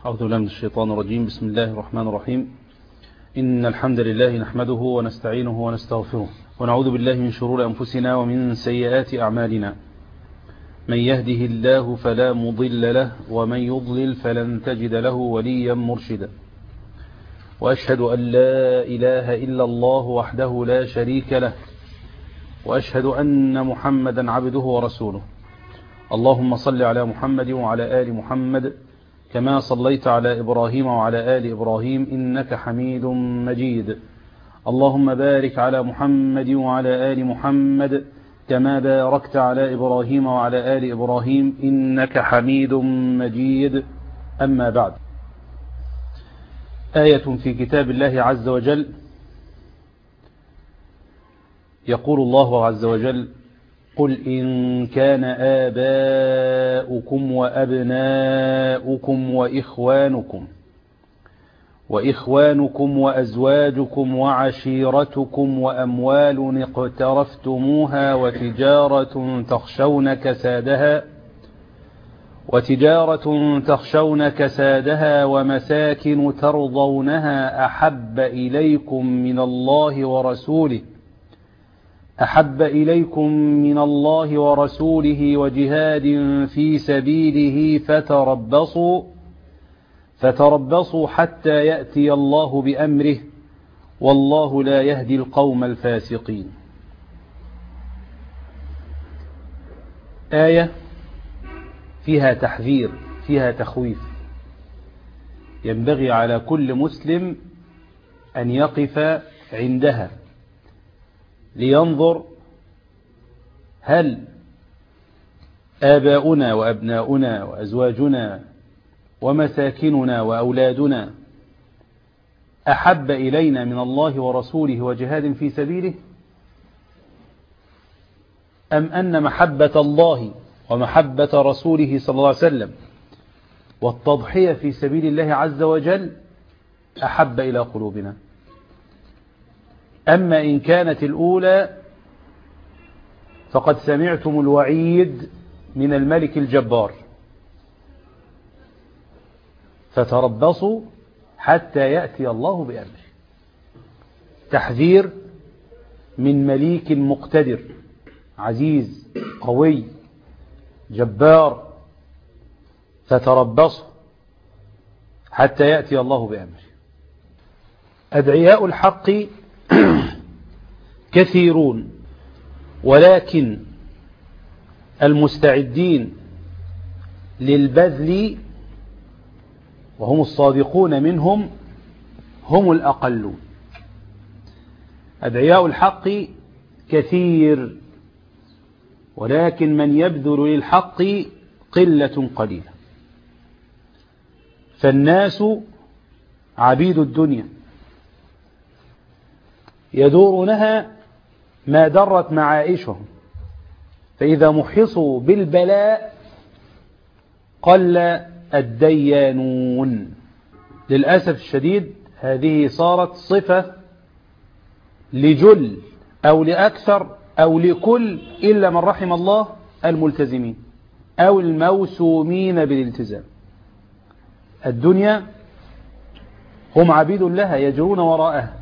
أعوذ بالله من الشيطان الرجيم بسم الله الرحمن الرحيم إن الحمد لله نحمده ونستعينه ونستغفره ونعوذ بالله من شرور أنفسنا ومن سيئات أعمالنا من يهده الله فلا مضل له ومن يضلل فلن تجد له وليا مرشدا وأشهد أن لا إله إلا الله وحده لا شريك له وأشهد أن محمدا عبده ورسوله اللهم صل على محمد وعلى آل محمد كما صليت على إبراهيم وعلى آل إبراهيم إنك حميد مجيد اللهم بارك على محمد وعلى آل محمد كما باركت على إبراهيم وعلى آل إبراهيم إنك حميد مجيد أما بعد آية في كتاب الله عز وجل يقول الله عز وجل قل إن كان آباؤكم وأبناؤكم وإخوانكم وإخوانكم وأزواجكم وعشيرتكم وأموال اقترفتموها وتجارة تخشون كسادها وتجارة تخشون كسادها ومساكن ترضونها أحب إليكم من الله ورسوله أحب إليكم من الله ورسوله وجهاد في سبيله فتربصوا فتربصوا حتى يأتي الله بأمره والله لا يهدي القوم الفاسقين آية فيها تحذير فيها تخويف ينبغي على كل مسلم أن يقف عندها لينظر هل آباؤنا وأبناؤنا وأزواجنا ومساكننا وأولادنا أحب إلينا من الله ورسوله وجهاد في سبيله أم أن محبة الله ومحبة رسوله صلى الله عليه وسلم والتضحية في سبيل الله عز وجل أحب إلى قلوبنا أما إن كانت الأولى فقد سمعتم الوعيد من الملك الجبار فتربصوا حتى يأتي الله بأمره تحذير من مليك مقتدر عزيز قوي جبار فتربصوا حتى يأتي الله بأمره أدعياء الحق كثيرون ولكن المستعدين للبذل وهم الصادقون منهم هم الأقلون أدعياء الحق كثير ولكن من يبذل للحق قلة قليلة فالناس عبيد الدنيا يدورونها ما درت معائشهم فإذا محصوا بالبلاء قل الديانون للأسف الشديد هذه صارت صفة لجل أو لأكثر أو لكل إلا من رحم الله الملتزمين أو الموسومين بالالتزام الدنيا هم عبيد لها يجرون وراءها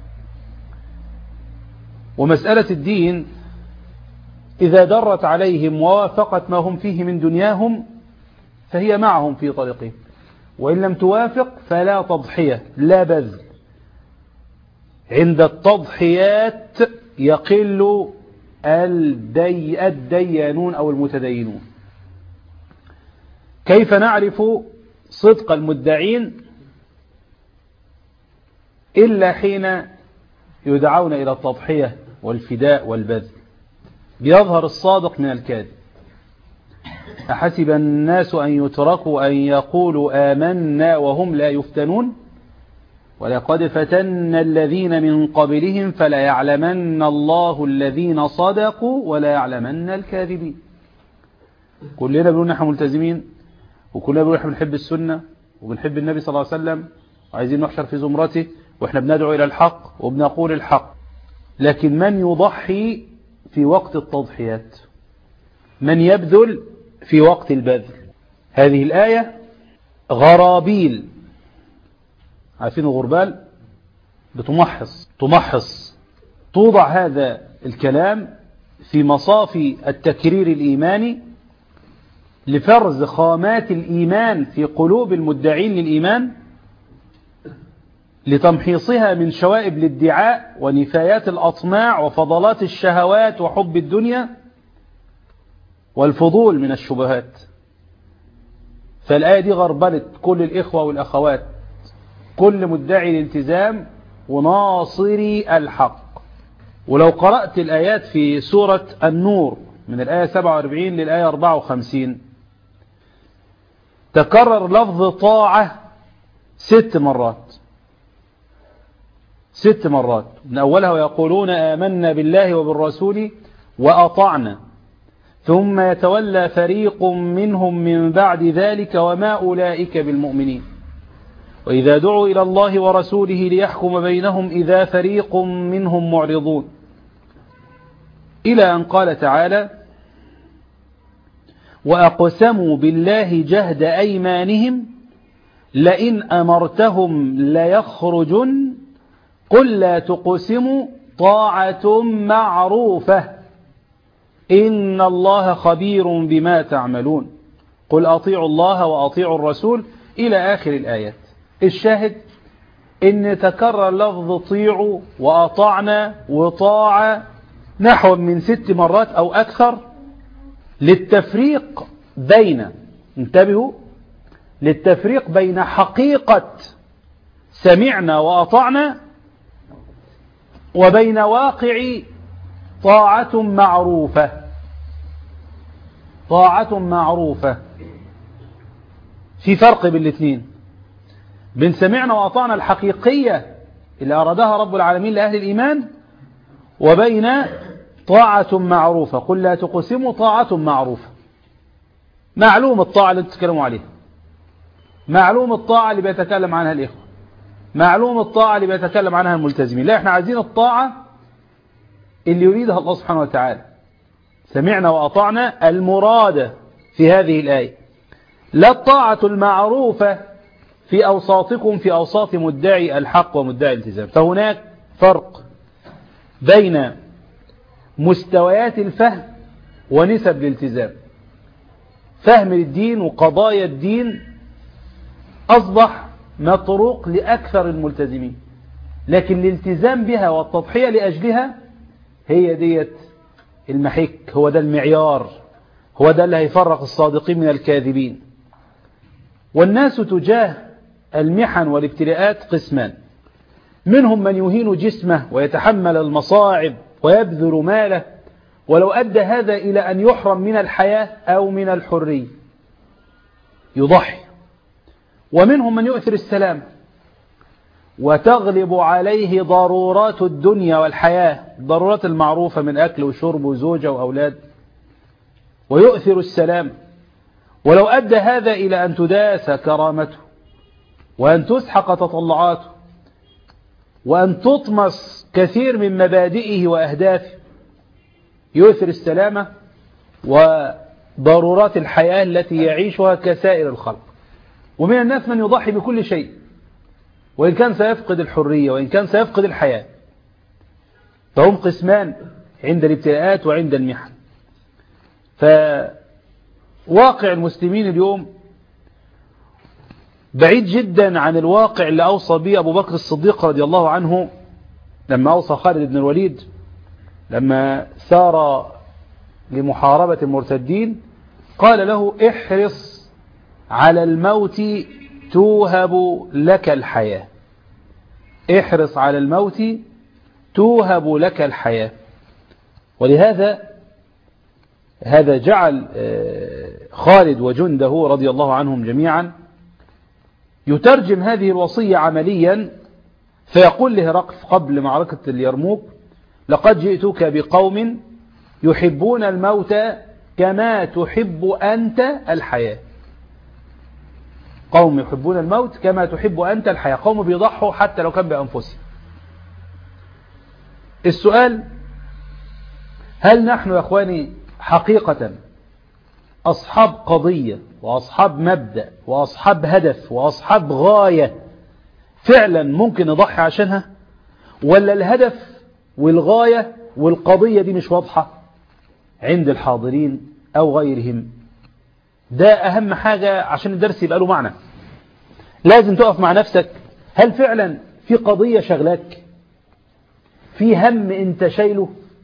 ومسألة الدين إذا درت عليهم ووافقت ما هم فيه من دنياهم فهي معهم في طريقهم وإن لم توافق فلا تضحية لا بذل عند التضحيات يقل الدي الديانون أو المتدينون كيف نعرف صدق المدعين إلا حين يدعون إلى التضحية والفداء والبذل بيظهر الصادق من الكاذب أحسب الناس أن يتركوا أن يقولوا آمنا وهم لا يفتنون ولقد فتنا الذين من قبلهم فلا يعلمن الله الذين صدقوا ولا يعلمن الكاذبين كلنا بنقول نحن ملتزمين وكلنا بنقول نحن بنحب السنة وبنحب النبي صلى الله عليه وسلم وعايزين نحشر في زمرته وإحنا بندعو إلى الحق وبنقول الحق لكن من يضحي في وقت التضحيات من يبذل في وقت البذل هذه الآية غرابيل عارفين الغربال بتمحص تمحص توضع هذا الكلام في مصافي التكرير الإيماني لفرز خامات الإيمان في قلوب المدعين للإيمان لتمحيصها من شوائب الادعاء ونفايات الأطماع وفضلات الشهوات وحب الدنيا والفضول من الشبهات فالآية دي غربلت كل الإخوة والأخوات كل مدعي الالتزام وناصري الحق ولو قرأت الآيات في سورة النور من الآية 47 للآية 54 تكرر لفظ طاعة ست مرات ست مرات من أولها ويقولون آمنا بالله وبالرسول وأطعنا ثم يتولى فريق منهم من بعد ذلك وما أولئك بالمؤمنين وإذا دعوا إلى الله ورسوله ليحكم بينهم إذا فريق منهم معرضون إلى أن قال تعالى وأقسموا بالله جهد أيمانهم لئن أمرتهم ليخرجن قل لا تقسموا طاعة معروفة إن الله خبير بما تعملون قل أطيعوا الله وأطيعوا الرسول إلى آخر الآيات الشاهد إن تكرر لفظ طيعوا وأطعنا وطاعة نحو من ست مرات أو أكثر للتفريق بين انتبهوا للتفريق بين حقيقة سمعنا وأطعنا وبين واقع طاعة معروفة طاعة معروفة في فرق بين الاثنين بين سمعنا وأطعنا الحقيقية اللي أرادها رب العالمين لأهل الإيمان وبين طاعة معروفة قل لا تقسموا طاعة معروفة معلوم الطاعة اللي تتكلموا عليها معلوم الطاعة اللي بيتكلم عنها الإخوة معلوم الطاعة اللي بيتكلم عنها الملتزمين لا احنا عايزين الطاعة اللي يريدها الله سبحانه وتعالى سمعنا وأطعنا المرادة في هذه الآية لا الطاعة المعروفة في أوساطكم في أوساط مدعي الحق ومدعي الالتزام فهناك فرق بين مستويات الفهم ونسب الالتزام فهم الدين وقضايا الدين أصبح مطروق لأكثر الملتزمين لكن الالتزام بها والتضحية لأجلها هي ديت المحك هو ده المعيار هو ده اللي هيفرق الصادقين من الكاذبين والناس تجاه المحن والابتلاءات قسمان منهم من يهين جسمه ويتحمل المصاعب ويبذل ماله ولو أدى هذا إلى أن يحرم من الحياة أو من الحرية يضحي ومنهم من يؤثر السلام وتغلب عليه ضرورات الدنيا والحياة الضرورات المعروفة من أكل وشرب وزوجة وأولاد ويؤثر السلام ولو أدى هذا إلى أن تداس كرامته وأن تسحق تطلعاته وأن تطمس كثير من مبادئه وأهدافه يؤثر السلامة وضرورات الحياة التي يعيشها كسائر الخلق ومن الناس من يضحي بكل شيء وإن كان سيفقد الحرية وإن كان سيفقد الحياة فهم قسمان عند الابتلاءات وعند المحن فواقع المسلمين اليوم بعيد جدا عن الواقع اللي أوصى به أبو بكر الصديق رضي الله عنه لما أوصى خالد بن الوليد لما سار لمحاربة المرتدين قال له احرص على الموت توهب لك الحياة احرص على الموت توهب لك الحياة ولهذا هذا جعل خالد وجنده رضي الله عنهم جميعا يترجم هذه الوصية عمليا فيقول لهرقل قبل معركة اليرموك لقد جئتك بقوم يحبون الموت كما تحب أنت الحياة قوم يحبون الموت كما تحب أنت الحياة قوم بيضحوا حتى لو كان بأنفسهم السؤال هل نحن يا أخواني حقيقة أصحاب قضية وأصحاب مبدأ وأصحاب هدف وأصحاب غاية فعلا ممكن نضحي عشانها ولا الهدف والغاية والقضية دي مش واضحة عند الحاضرين أو غيرهم ده أهم حاجة عشان الدرس يبقى له معنى لازم تقف مع نفسك هل فعلا في قضية شغلاك في هم انت شايله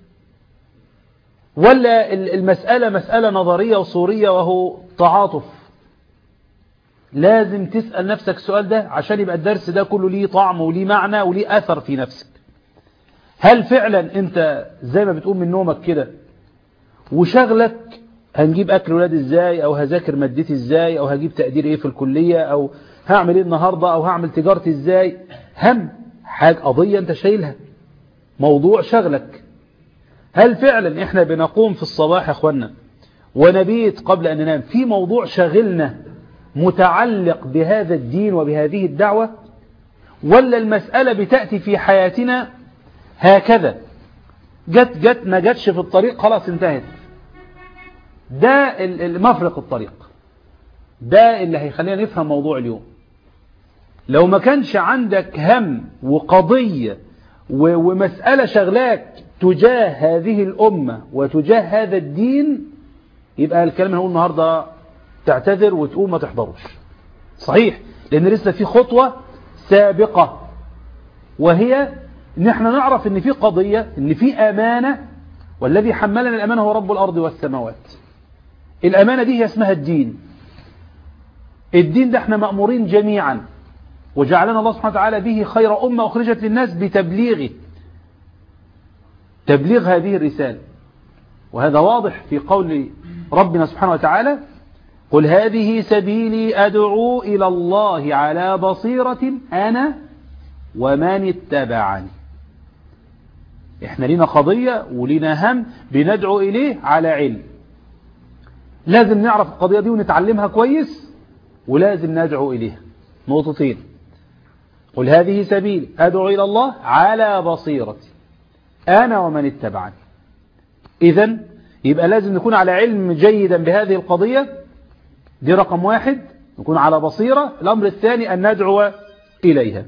ولا المسألة مسألة نظرية وصورية وهو تعاطف لازم تسأل نفسك السؤال ده عشان يبقى الدرس ده كله ليه طعم وليه معنى وليه أثر في نفسك هل فعلا انت زي ما بتقوم من نومك كده وشغلك هنجيب أكل ولاد ازاي أو هذاكر مادتي ازاي أو هجيب تقدير ايه في الكلية أو هعمل ايه النهاردة أو هعمل تجارتي ازاي هم حاجة قضية انت شايلها موضوع شغلك هل فعلا احنا بنقوم في الصباح يا اخوانا ونبيت قبل أن ننام في موضوع شغلنا متعلق بهذا الدين وبهذه الدعوة ولا المسألة بتأتي في حياتنا هكذا جت جت ما جتش في الطريق خلاص انتهت ده مفرق الطريق ده اللي هيخلينا نفهم موضوع اليوم لو ما كانش عندك هم وقضية ومسألة شغلاك تجاه هذه الأمة وتجاه هذا الدين يبقى الكلام اللي هنقول النهاردة تعتذر وتقوم ما تحضروش صحيح لأن لسه في خطوة سابقة وهي ان احنا نعرف ان في قضية ان في امانة والذي حملنا الامانة هو رب الارض والسماوات الامانة دي هي اسمها الدين الدين ده احنا مأمورين جميعا وجعلنا الله سبحانه وتعالى به خير أمة أخرجت للناس بتبليغه تبليغ هذه الرسالة وهذا واضح في قول ربنا سبحانه وتعالى قل هذه سبيلي أدعو إلى الله على بصيرة أنا ومن اتبعني احنا لنا قضية ولنا هم بندعو إليه على علم لازم نعرف القضية دي ونتعلمها كويس ولازم ندعو إليها نقطتين قل هذه سبيل أدعو إلى الله على بصيرة أنا ومن اتبعني إذا يبقى لازم نكون على علم جيدا بهذه القضية دي رقم واحد نكون على بصيرة الأمر الثاني أن ندعو إليها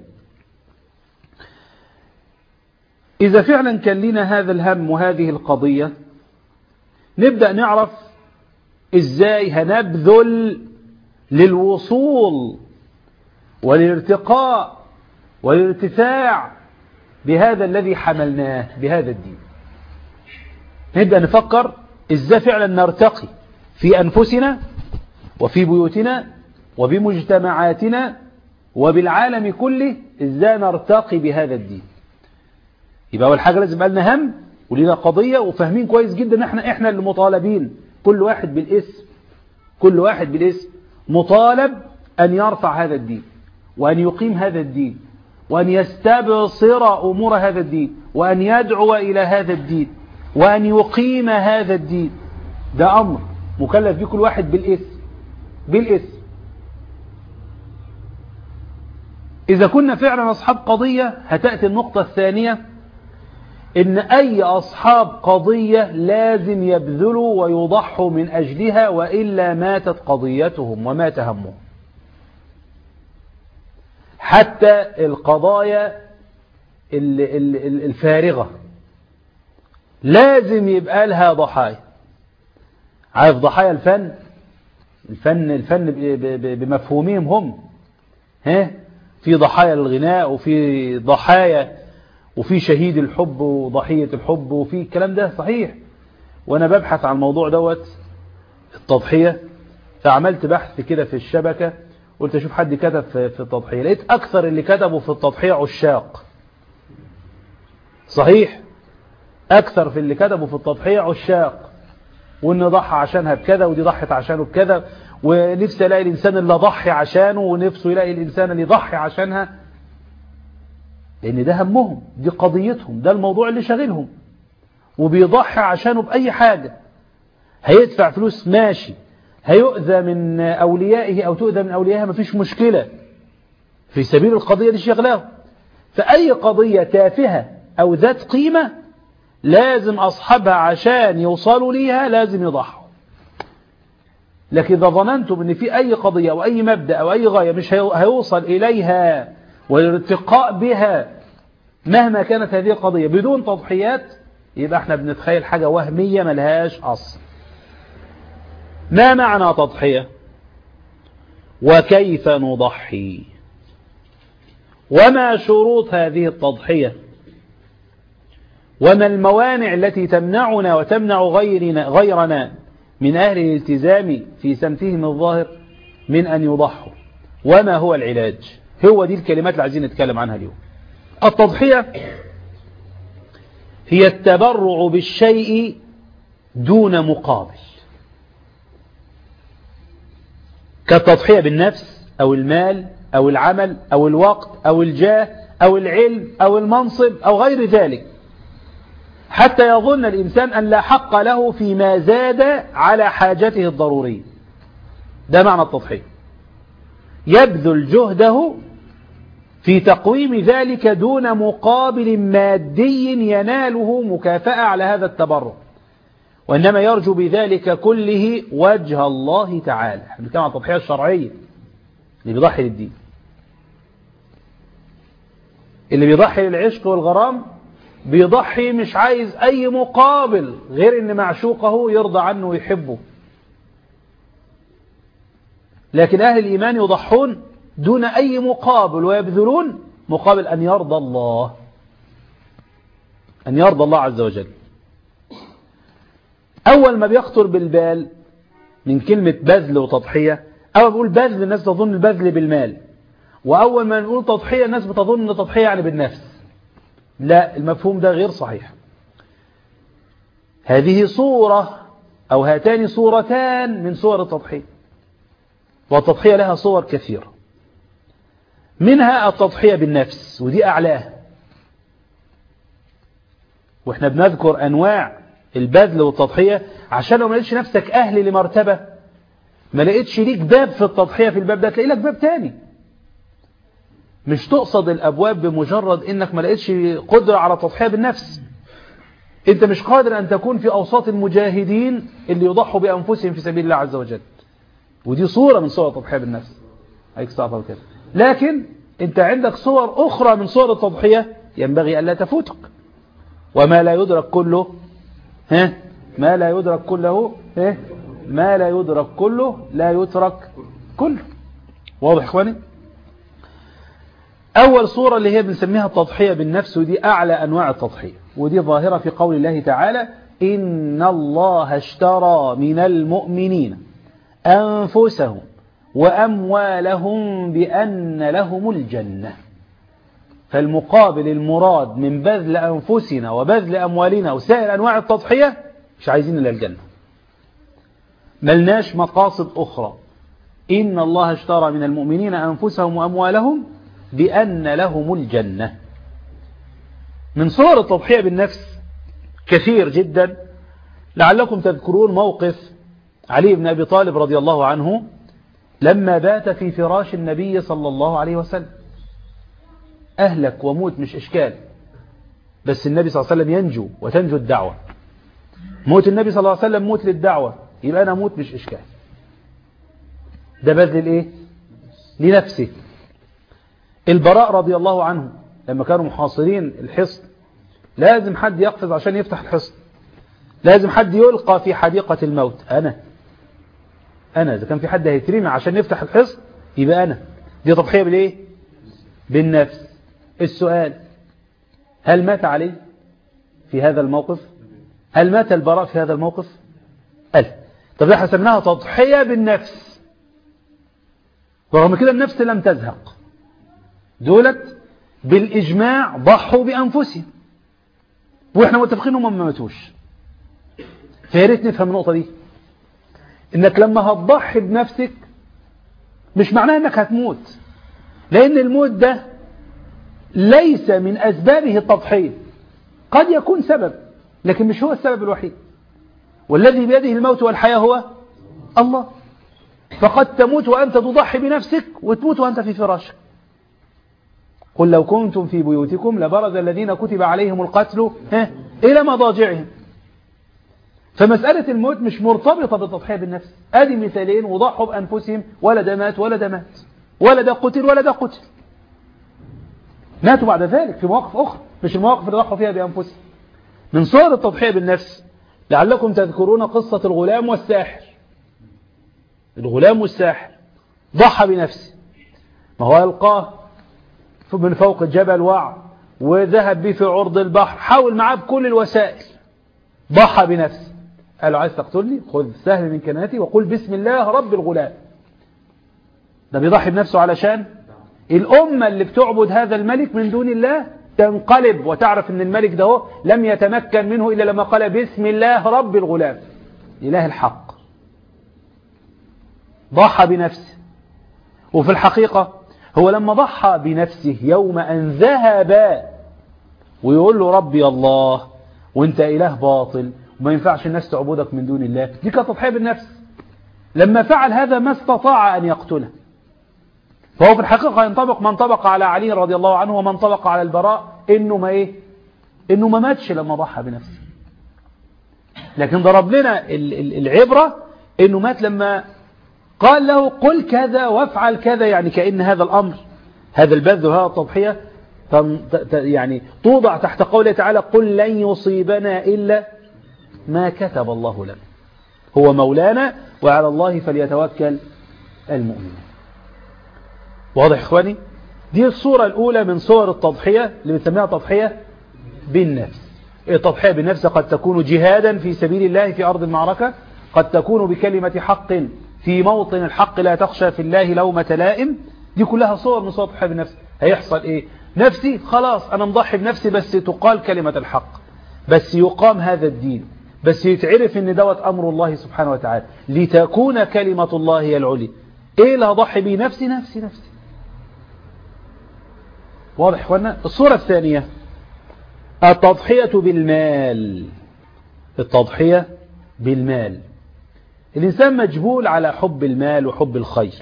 إذا فعلا كان لنا هذا الهم وهذه القضية نبدأ نعرف إزاي هنبذل للوصول وللارتقاء والارتفاع بهذا الذي حملناه بهذا الدين نبدأ نفكر إزاي فعلا نرتقي في أنفسنا وفي بيوتنا وبمجتمعاتنا وبالعالم كله إزاي نرتقي بهذا الدين يبقى أول حاجة لازم قالنا هم ولينا قضية وفاهمين كويس جدا ان احنا احنا اللي مطالبين كل واحد بالاسم كل واحد بالاسم مطالب أن يرفع هذا الدين وأن يقيم هذا الدين وأن يستبصر أمور هذا الدين وأن يدعو إلى هذا الدين وأن يقيم هذا الدين ده أمر مكلف به كل واحد بالاسم بالاسم إذا كنا فعلا أصحاب قضية هتأتي النقطة الثانية إن أي أصحاب قضية لازم يبذلوا ويضحوا من أجلها وإلا ماتت قضيتهم ومات همهم حتى القضايا الفارغة لازم يبقى لها ضحايا عارف ضحايا الفن الفن الفن بمفهومهم هم ها في ضحايا الغناء وفي ضحايا وفي شهيد الحب وضحية الحب وفي الكلام ده صحيح وانا ببحث عن الموضوع دوت التضحية فعملت بحث كده في الشبكة قلت اشوف حد كتب في التضحية لقيت اكثر اللي كتبوا في التضحية عشاق صحيح اكثر في اللي كتبوا في التضحية عشاق وان ضحى عشانها بكذا ودي ضحت عشانه بكذا ونفسي الاقي الانسان اللي ضحي عشانه ونفسه يلاقي الانسان اللي ضحي عشانها لان ده همهم دي قضيتهم ده الموضوع اللي شاغلهم وبيضحي عشانه بأي حاجة هيدفع فلوس ماشي هيؤذى من أوليائه أو تؤذى من أوليائها مفيش مشكلة في سبيل القضية دي شغلاه فأي قضية تافهة أو ذات قيمة لازم أصحابها عشان يوصلوا ليها لازم يضحوا لكن إذا ظننتم أن في أي قضية أو أي مبدأ أو أي غاية مش هيوصل إليها والارتقاء بها مهما كانت هذه القضية بدون تضحيات يبقى احنا بنتخيل حاجة وهمية ملهاش أصل ما معنى تضحية وكيف نضحي وما شروط هذه التضحية وما الموانع التي تمنعنا وتمنع غيرنا, غيرنا من أهل الالتزام في سمتهم الظاهر من أن يضحوا وما هو العلاج هو دي الكلمات اللي عايزين نتكلم عنها اليوم التضحية هي التبرع بالشيء دون مقابل كالتضحية بالنفس أو المال أو العمل أو الوقت أو الجاه أو العلم أو المنصب أو غير ذلك حتى يظن الإنسان أن لا حق له فيما زاد على حاجته الضرورية ده معنى التضحية يبذل جهده في تقويم ذلك دون مقابل مادي يناله مكافأة على هذا التبرع وإنما يرجو بذلك كله وجه الله تعالى بنتكلم عن التضحية الشرعية اللي بيضحي للدين اللي بيضحي للعشق والغرام بيضحي مش عايز أي مقابل غير إن معشوقه يرضى عنه ويحبه لكن أهل الإيمان يضحون دون أي مقابل ويبذلون مقابل أن يرضى الله أن يرضى الله عز وجل أول ما بيخطر بالبال من كلمة بذل وتضحية أول بقول بذل الناس تظن البذل بالمال وأول ما نقول تضحية الناس بتظن تضحية يعني بالنفس لا المفهوم ده غير صحيح هذه صورة أو هاتان صورتان من صور التضحية والتضحية لها صور كثيرة منها التضحية بالنفس ودي أعلاها واحنا بنذكر أنواع البذل والتضحية عشان لو ما لقيتش نفسك أهل لمرتبة ما لقيتش ليك باب في التضحية في الباب ده تلاقي لك باب تاني مش تقصد الأبواب بمجرد إنك ما لقيتش قدرة على التضحية بالنفس أنت مش قادر أن تكون في أوساط المجاهدين اللي يضحوا بأنفسهم في سبيل الله عز وجل ودي صورة من صور التضحية بالنفس هيك استعطل كده لكن أنت عندك صور أخرى من صور التضحية ينبغي ألا تفوتك وما لا يدرك كله ها ما لا يدرك كله ها ما لا يدرك كله لا يترك كله واضح اخواني أول صورة اللي هي بنسميها التضحية بالنفس ودي أعلى أنواع التضحية ودي ظاهرة في قول الله تعالى إن الله اشترى من المؤمنين أنفسهم وأموالهم بأن لهم الجنة فالمقابل المراد من بذل أنفسنا وبذل أموالنا وسائر أنواع التضحية مش عايزين إلا الجنة ملناش مقاصد أخرى إن الله اشترى من المؤمنين أنفسهم وأموالهم بأن لهم الجنة من صور التضحية بالنفس كثير جدا لعلكم تذكرون موقف علي بن أبي طالب رضي الله عنه لما بات في فراش النبي صلى الله عليه وسلم أهلك وموت مش إشكال بس النبي صلى الله عليه وسلم ينجو وتنجو الدعوة موت النبي صلى الله عليه وسلم موت للدعوة يبقى أنا موت مش إشكال ده بذل الإيه لنفسه البراء رضي الله عنه لما كانوا محاصرين الحصن لازم حد يقفز عشان يفتح الحصن لازم حد يلقى في حديقة الموت أنا أنا إذا كان في حد هيترمي عشان يفتح الحصن يبقى أنا دي تضحية بالإيه بالنفس السؤال هل مات علي في هذا الموقف هل مات البراء في هذا الموقف قال طب احنا سمناها تضحية بالنفس ورغم كده النفس لم تزهق دولت بالإجماع ضحوا بأنفسهم وإحنا متفقين هم ما ماتوش فياريت نفهم النقطة دي إنك لما هتضحي بنفسك مش معناه إنك هتموت لأن الموت ده ليس من أسبابه التضحية قد يكون سبب لكن مش هو السبب الوحيد والذي بيده الموت والحياة هو الله فقد تموت وأنت تضحي بنفسك وتموت وأنت في فراشك قل لو كنتم في بيوتكم لبرز الذين كتب عليهم القتل إلى مضاجعهم فمسألة الموت مش مرتبطة بالتضحية بالنفس أدي مثالين وضحوا بأنفسهم ولا ده مات ولا ده مات ولا ده قتل ولا ده قتل ماتوا بعد ذلك في مواقف أخرى مش المواقف اللي ضحوا فيها بأنفسهم من صور التضحية بالنفس لعلكم تذكرون قصة الغلام والساحر الغلام والساحر ضحى بنفسه ما هو ألقاه من فوق الجبل وعى وذهب به في عرض البحر حاول معاه بكل الوسائل ضحى بنفسه قال له عايز تقتلني خذ سهم من كناتي وقل بسم الله رب الغلام ده بيضحي بنفسه علشان الأمة اللي بتعبد هذا الملك من دون الله تنقلب وتعرف ان الملك ده هو لم يتمكن منه إلا لما قال بسم الله رب الغلام إله الحق ضحى بنفسه وفي الحقيقة هو لما ضحى بنفسه يوم أن ذهب ويقول له ربي الله وانت إله باطل وما ينفعش الناس تعبدك من دون الله دي كانت تضحية بالنفس لما فعل هذا ما استطاع أن يقتله فهو في الحقيقة ينطبق من طبق على علي رضي الله عنه ومن طبق على البراء إنه ما إيه إنه ما ماتش لما ضحى بنفسه لكن ضرب لنا العبرة إنه مات لما قال له قل كذا وافعل كذا يعني كأن هذا الأمر هذا البذل وهذا التضحية يعني توضع تحت قوله تعالى قل لن يصيبنا إلا ما كتب الله لنا هو مولانا وعلى الله فليتوكل المؤمنون واضح إخواني دي الصورة الأولى من صور التضحية اللي بنسميها تضحية بالنفس التضحية بالنفس قد تكون جهادا في سبيل الله في أرض المعركة قد تكون بكلمة حق في موطن الحق لا تخشى في الله لومة لائم دي كلها صور من صور التضحية بالنفس هيحصل إيه نفسي خلاص أنا مضحي بنفسي بس تقال كلمة الحق بس يقام هذا الدين بس يتعرف ان دوت أمر الله سبحانه وتعالى لتكون كلمة الله هي العلي إيه اللي هضحي بيه نفسي نفسي نفسي واضح اخوانا الصورة الثانية التضحية بالمال التضحية بالمال الإنسان مجبول على حب المال وحب الخير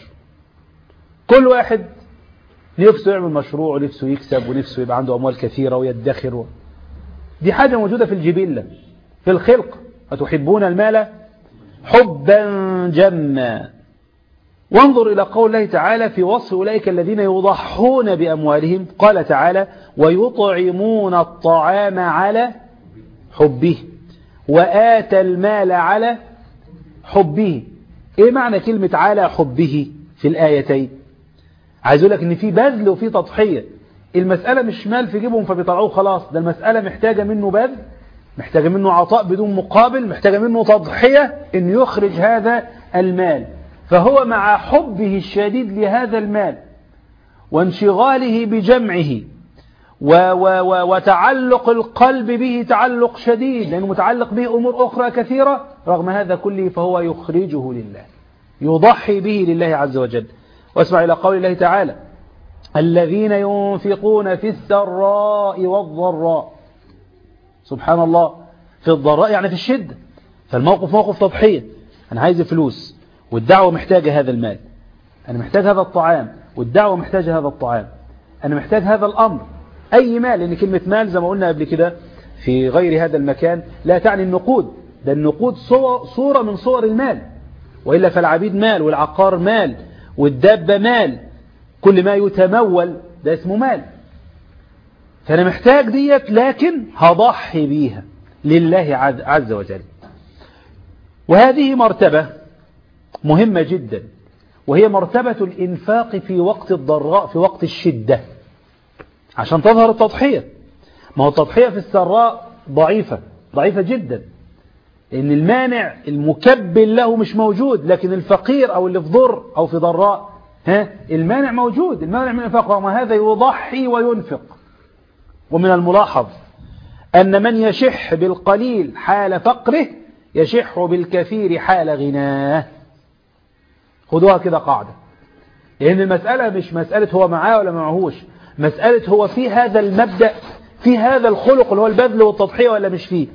كل واحد نفسه يعمل مشروع ونفسه يكسب ونفسه يبقى عنده أموال كثيرة ويدخر دي حاجة موجودة في الجبلة في الخلق أتحبون المال حبا جما وانظر إلى قول الله تعالى في وصف أولئك الذين يضحون بأموالهم قال تعالى ويطعمون الطعام على حبه وآتى المال على حبه ايه معنى كلمة على حبه في الآيتين عايز اقول لك ان في بذل وفي تضحية المسألة مش مال في جيبهم فبيطلعوه خلاص ده المسألة محتاجة منه بذل محتاجة منه عطاء بدون مقابل محتاجة منه تضحية ان يخرج هذا المال فهو مع حبه الشديد لهذا المال وانشغاله بجمعه و و و وتعلق القلب به تعلق شديد لأنه متعلق به أمور أخرى كثيرة رغم هذا كله فهو يخرجه لله يضحي به لله عز وجل واسمع إلى قول الله تعالى الذين ينفقون في السراء والضراء سبحان الله في الضراء يعني في الشدة فالموقف موقف تضحية أنا عايز فلوس والدعوة محتاجة هذا المال أنا محتاج هذا الطعام والدعوة محتاجة هذا الطعام أنا محتاج هذا الأمر أي مال لأن كلمة مال زي ما قلنا قبل كده في غير هذا المكان لا تعني النقود ده النقود صورة من صور المال وإلا فالعبيد مال والعقار مال والدابة مال كل ما يتمول ده اسمه مال فأنا محتاج ديت لكن هضحي بيها لله عز وجل وهذه مرتبة مهمة جدا وهي مرتبة الإنفاق في وقت الضراء في وقت الشدة عشان تظهر التضحية ما هو التضحية في السراء ضعيفة ضعيفة جدا لأن المانع المكبل له مش موجود لكن الفقير أو اللي في ضر أو في ضراء ها المانع موجود المانع من الإنفاق وما هذا يضحي وينفق ومن الملاحظ أن من يشح بالقليل حال فقره يشح بالكثير حال غناه خدوها كده قاعدة لأن المسألة مش مسألة هو معاه ولا معهوش مسألة هو في هذا المبدأ في هذا الخلق اللي هو البذل والتضحية ولا مش فيه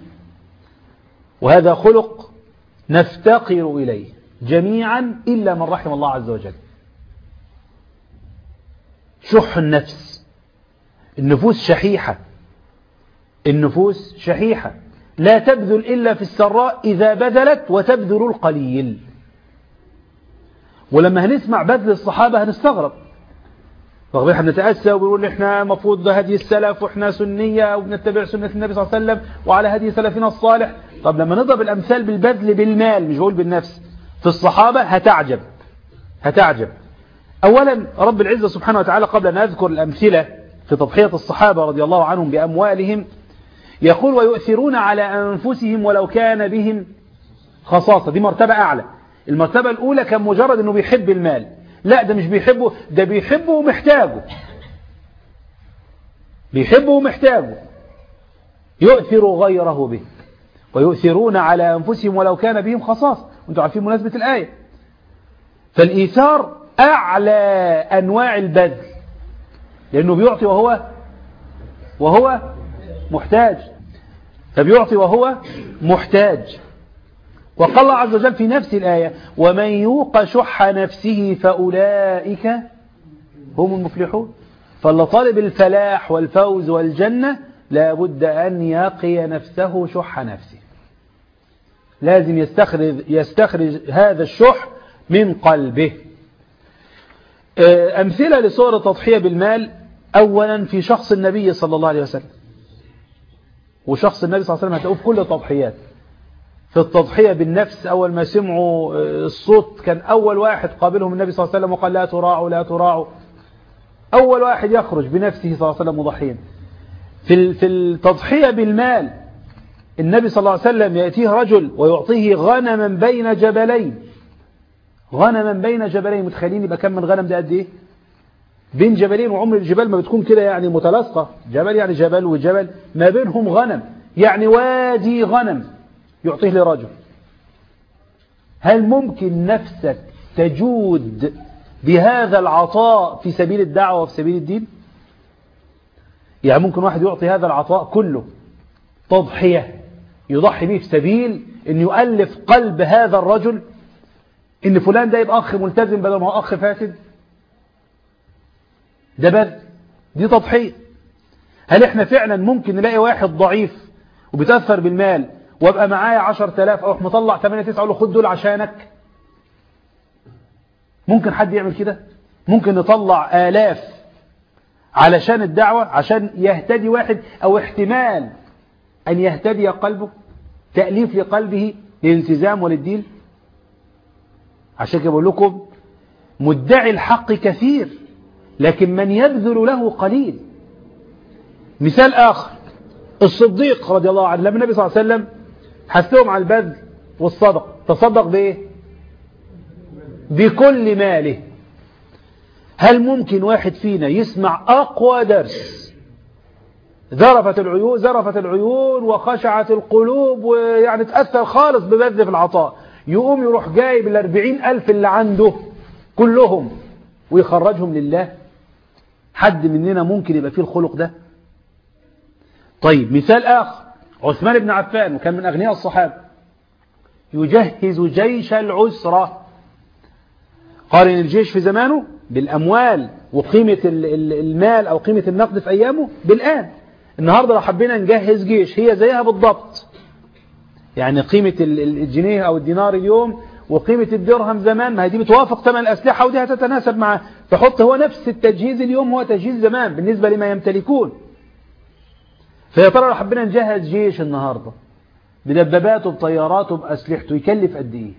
وهذا خلق نفتقر إليه جميعا إلا من رحم الله عز وجل شح النفس النفوس شحيحة النفوس شحيحة لا تبذل إلا في السراء إذا بذلت وتبذل القليل ولما هنسمع بذل الصحابة هنستغرب رغم احنا بنتأسى وبنقول احنا المفروض ده هدي السلف واحنا سنية وبنتبع سنة النبي صلى الله عليه وسلم وعلى هدي سلفنا الصالح طب لما نضرب الأمثال بالبذل بالمال مش بقول بالنفس في الصحابة هتعجب هتعجب أولا رب العزة سبحانه وتعالى قبل أن أذكر الأمثلة في تضحية الصحابة رضي الله عنهم بأموالهم يقول ويؤثرون على أنفسهم ولو كان بهم خصاصة دي مرتبة أعلى المرتبة الأولى كان مجرد أنه بيحب المال لا ده مش بيحبه ده بيحبه ومحتاجه بيحبه ومحتاجه يؤثر غيره به ويؤثرون على أنفسهم ولو كان بهم خصاصة وانتم عارفين مناسبة الآية فالإيثار أعلى أنواع البذل لأنه بيعطي وهو وهو محتاج فبيعطي وهو محتاج وقال الله عز وجل في نفس الآية ومن يوق شح نفسه فأولئك هم المفلحون فاللي طالب الفلاح والفوز والجنة لابد أن يقي نفسه شح نفسه لازم يستخرج, يستخرج هذا الشح من قلبه أمثلة لصور التضحية بالمال أولا في شخص النبي صلى الله عليه وسلم وشخص النبي صلى الله عليه وسلم هتلاقوه في كل التضحيات في التضحية بالنفس أول ما سمعوا الصوت كان أول واحد قابلهم النبي صلى الله عليه وسلم وقال لا تراعوا لا تراعوا أول واحد يخرج بنفسه صلى الله عليه وسلم مضحيا في في التضحية بالمال النبي صلى الله عليه وسلم يأتيه رجل ويعطيه غنما بين جبلين غنما بين جبلين متخيلين يبقى كم من غنم ده قد ايه بين جبلين وعمر الجبال ما بتكون كده يعني متلاصقة جبل يعني جبل وجبل ما بينهم غنم يعني وادي غنم يعطيه لرجل هل ممكن نفسك تجود بهذا العطاء في سبيل الدعوة وفي سبيل الدين يعني ممكن واحد يعطي هذا العطاء كله تضحية يضحي به في سبيل أن يؤلف قلب هذا الرجل ان فلان ده يبقى اخ ملتزم بدل ما هو اخ فاسد ده بذل دي تضحية هل احنا فعلا ممكن نلاقي واحد ضعيف وبيتأثر بالمال وابقى معايا عشر تلاف او مطلع 8 9 اقول له خد دول عشانك ممكن حد يعمل كده ممكن نطلع آلاف علشان الدعوة عشان يهتدي واحد او احتمال ان يهتدي قلبه تأليف لقلبه للالتزام وللدين عشان كده بقول لكم مدعي الحق كثير لكن من يبذل له قليل مثال آخر الصديق رضي الله عنه لما النبي صلى الله عليه وسلم حثهم على البذل والصدق تصدق بإيه بكل ماله هل ممكن واحد فينا يسمع أقوى درس ذرفت العيون ذرفت العيون وخشعت القلوب ويعني تأثر خالص ببذل في العطاء يقوم يروح جايب الاربعين ألف اللي عنده كلهم ويخرجهم لله حد مننا ممكن يبقى فيه الخلق ده طيب مثال آخر عثمان بن عفان وكان من أغنياء الصحابة يجهز جيش العسرة قارن الجيش في زمانه بالأموال وقيمة المال أو قيمة النقد في أيامه بالآن النهاردة لو حبينا نجهز جيش هي زيها بالضبط يعني قيمة الجنيه أو الدينار اليوم وقيمة الدرهم زمان ما هي دي بتوافق ثمن الأسلحة ودي هتتناسب معه تحط هو نفس التجهيز اليوم هو تجهيز زمان بالنسبة لما يمتلكون فيا ترى لو حبينا نجهز جيش النهاردة بدباباته بطياراته بأسلحته يكلف قد إيه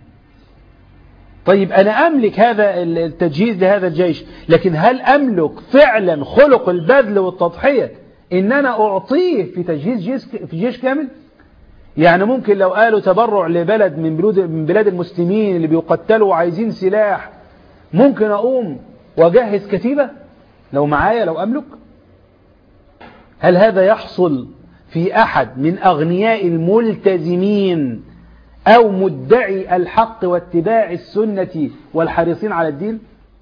طيب أنا أملك هذا التجهيز لهذا الجيش لكن هل أملك فعلا خلق البذل والتضحية إن أنا أعطيه في تجهيز جيش, في جيش كامل يعني ممكن لو قالوا تبرع لبلد من بلاد, من بلاد المسلمين اللي بيقتلوا وعايزين سلاح ممكن أقوم وأجهز كتيبة لو معايا لو أملك هل هذا يحصل في أحد من أغنياء الملتزمين أو مدعي الحق واتباع السنة والحريصين على الدين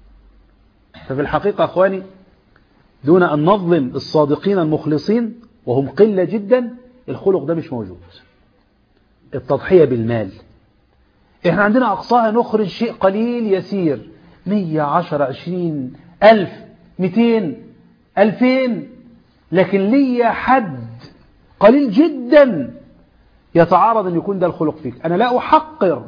ففي الحقيقة أخواني دون أن نظلم الصادقين المخلصين وهم قلة جدا الخلق ده مش موجود التضحية بالمال احنا عندنا أقصاها نخرج شيء قليل يسير مية عشر عشرين ألف ميتين ألفين لكن لي حد قليل جدا يتعارض أن يكون ده الخلق فيك أنا لا أحقر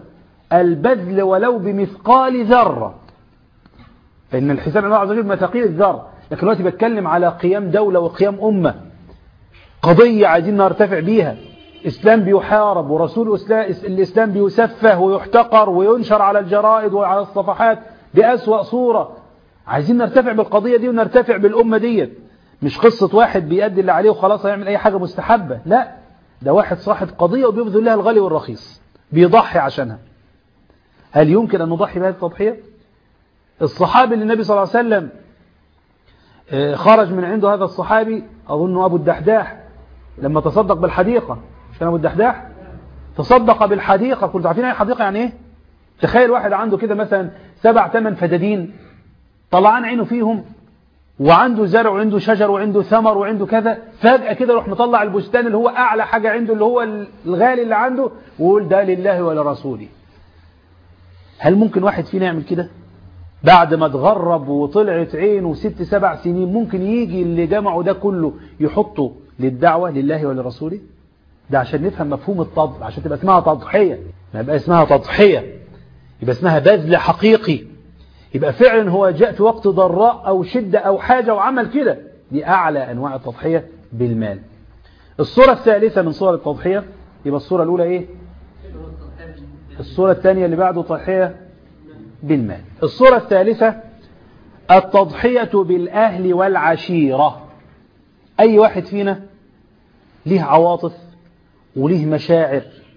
البذل ولو بمثقال ذرة فإن الحساب الله عز وجل مثقيل الذرة لكن دلوقتي بتكلم على قيام دولة وقيام أمة قضية عايزين نرتفع بيها إسلام بيحارب ورسول الإسلام بيسفه ويحتقر وينشر على الجرائد وعلى الصفحات بأسوأ صورة عايزين نرتفع بالقضية دي ونرتفع بالأمة دي مش قصة واحد بيأدي اللي عليه وخلاص هيعمل أي حاجة مستحبة لا ده واحد صاحب قضية وبيبذل لها الغالي والرخيص بيضحي عشانها هل يمكن أن نضحي بهذه التضحية الصحابي اللي النبي صلى الله عليه وسلم خرج من عنده هذا الصحابي أظن أبو الدحداح لما تصدق بالحديقة مش كان أبو الدحداح تصدق بالحديقة كنتوا عارفين أي حديقة يعني إيه تخيل واحد عنده كده مثلا سبع ثمان فدادين طلعان عينه فيهم وعنده زرع وعنده شجر وعنده ثمر وعنده كذا فجأة كده يروح مطلع البستان اللي هو أعلى حاجة عنده اللي هو الغالي اللي عنده ويقول ده لله ولرسوله هل ممكن واحد فينا يعمل كده بعد ما اتغرب وطلعت عينه ست سبع سنين ممكن يجي اللي جمعه ده كله يحطه للدعوة لله ولرسوله ده عشان نفهم مفهوم التضحية عشان تبقى اسمها تضحية ما يبقى اسمها تضحية يبقى اسمها بذل حقيقي يبقى فعلا هو جاء في وقت ضراء أو شدة أو حاجة وعمل كده دي أعلى أنواع التضحية بالمال الصورة الثالثة من صور التضحية يبقى الصورة الأولى إيه الصورة الثانية اللي بعده تضحية بالمال الصورة الثالثة التضحية بالأهل والعشيرة أي واحد فينا ليه عواطف وليه مشاعر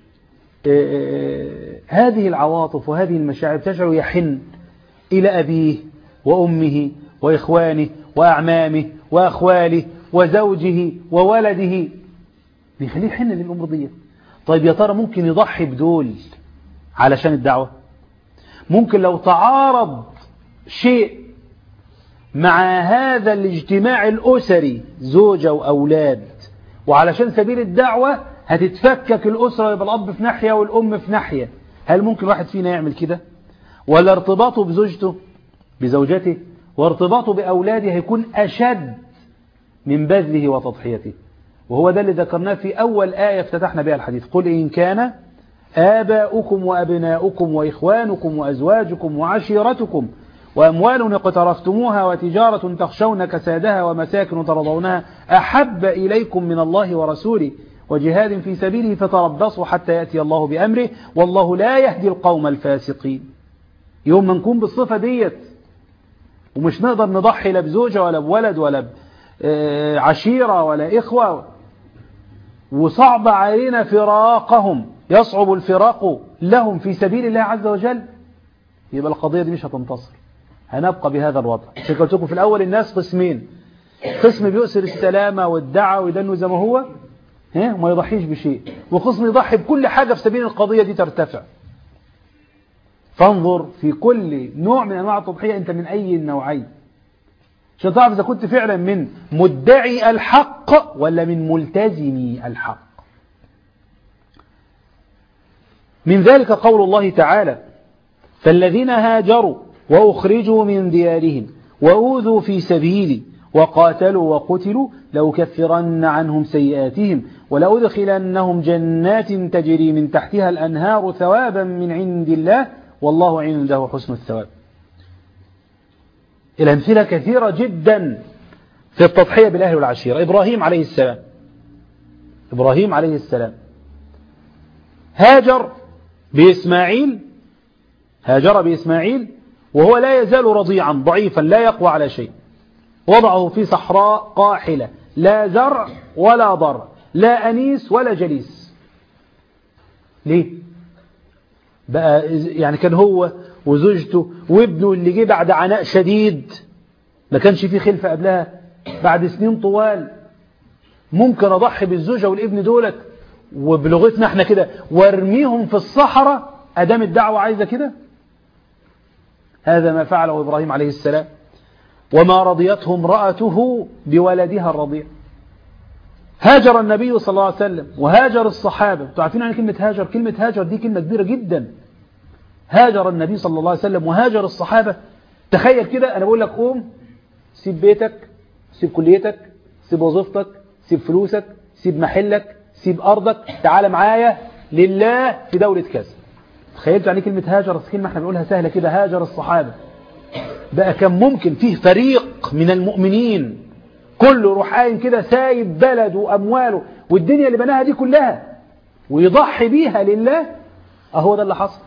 هذه العواطف وهذه المشاعر تجعل يحن إلى أبيه وأمه وإخوانه وأعمامه وأخواله وزوجه وولده بيخليه يحن للأمر دي طيب يا ترى ممكن يضحي بدول علشان الدعوة ممكن لو تعارض شيء مع هذا الاجتماع الأسري زوجة وأولاد وعلشان سبيل الدعوة هتتفكك الأسرة يبقى الأب في ناحية والأم في ناحية هل ممكن واحد فينا يعمل كده ولا ارتباطه بزوجته بزوجته وارتباطه بأولاده هيكون أشد من بذله وتضحيته وهو ده اللي ذكرناه في أول آية افتتحنا بها الحديث قل إن كان آباؤكم وأبناؤكم وإخوانكم وأزواجكم وعشيرتكم وأموال اقترفتموها وتجارة تخشون كسادها ومساكن ترضونها أحب إليكم من الله ورسوله وجهاد في سبيله فتربصوا حتى يأتي الله بأمره والله لا يهدي القوم الفاسقين يوم ما نكون بالصفة ديت ومش نقدر نضحي لا بزوجة ولا بولد ولا بعشيرة ولا إخوة وصعب علينا فراقهم يصعب الفراق لهم في سبيل الله عز وجل يبقى القضية دي مش هتنتصر هنبقى بهذا الوضع عشان قلت لكم في الأول الناس قسمين قسم بيؤسر السلامة والدعوة ويدنه زي ما هو ها وما يضحيش بشيء وقسم يضحي بكل حاجة في سبيل القضية دي ترتفع فانظر في كل نوع من أنواع التضحية أنت من أي النوعين عشان تعرف إذا كنت فعلا من مدعي الحق ولا من ملتزمي الحق من ذلك قول الله تعالى فالذين هاجروا وأخرجوا من ديارهم وأوذوا في سبيلي وقاتلوا وقتلوا لأكفرن عنهم سيئاتهم ولأدخلنهم جنات تجري من تحتها الأنهار ثوابا من عند الله والله عنده حسن الثواب الأمثلة كثيرة جدا في التضحية بالأهل والعشيرة إبراهيم عليه السلام إبراهيم عليه السلام هاجر بإسماعيل هاجر بإسماعيل وهو لا يزال رضيعا ضعيفا لا يقوى على شيء وضعه في صحراء قاحلة لا زرع ولا ضرع لا أنيس ولا جليس ليه بقى يعني كان هو وزوجته وابنه اللي جه بعد عناء شديد ما كانش فيه خلفة قبلها بعد سنين طوال ممكن أضحي بالزوجة والابن دولت وبلغتنا احنا كده وارميهم في الصحراء أدام الدعوة عايزة كده هذا ما فعله إبراهيم عليه السلام وما رضيته امرأته بولدها الرضيع هاجر النبي صلى الله عليه وسلم وهاجر الصحابة تعرفين عن كلمة هاجر كلمة هاجر دي كلمة كبيرة جدا هاجر النبي صلى الله عليه وسلم وهاجر الصحابة تخيل كده أنا بقول لك قوم سيب بيتك سيب كليتك سيب وظيفتك سيب فلوسك سيب محلك سيب أرضك تعال معايا لله في دولة كذا تخيلت يعني كلمة هاجر كلمة احنا بنقولها سهلة كده هاجر الصحابة بقى كان ممكن فيه فريق فريق من المؤمنين كله روح قايم كده سايب بلده وأمواله والدنيا اللي بناها دي كلها ويضحي بيها لله أهو ده اللي حصل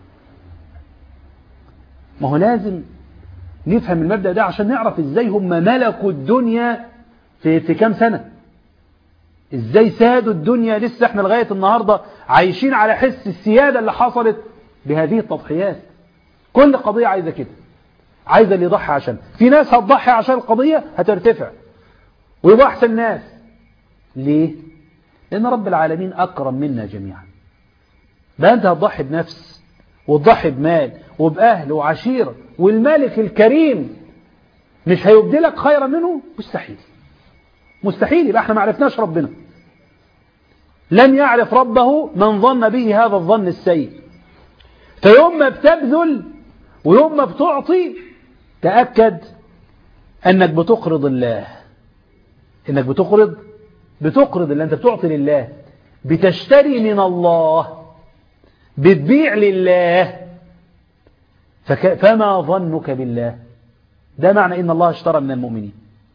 ما هو لازم نفهم المبدأ ده عشان نعرف ازاي هم ملكوا الدنيا في, في كام سنة ازاي سادوا الدنيا لسه احنا لغاية النهاردة عايشين على حس السيادة اللي حصلت بهذه التضحيات كل قضية عايزة كده عايزة اللي يضحي عشان في ناس هتضحي عشان القضية هترتفع ويبقى أحسن ناس ليه؟ لأن رب العالمين أكرم منا جميعا ده أنت هتضحي بنفس وتضحي بمال وبأهل وعشيرة والملك الكريم مش هيبدلك خيرا منه مستحيل مستحيل يبقى احنا ما عرفناش ربنا لم يعرف ربه من ظن به هذا الظن السيء فيوم ما بتبذل ويوم ما بتعطي تأكد أنك بتقرض الله أنك بتقرض بتقرض اللي أنت بتعطي لله بتشتري من الله بتبيع لله فك... فما ظنك بالله ده معنى إن الله اشترى من المؤمنين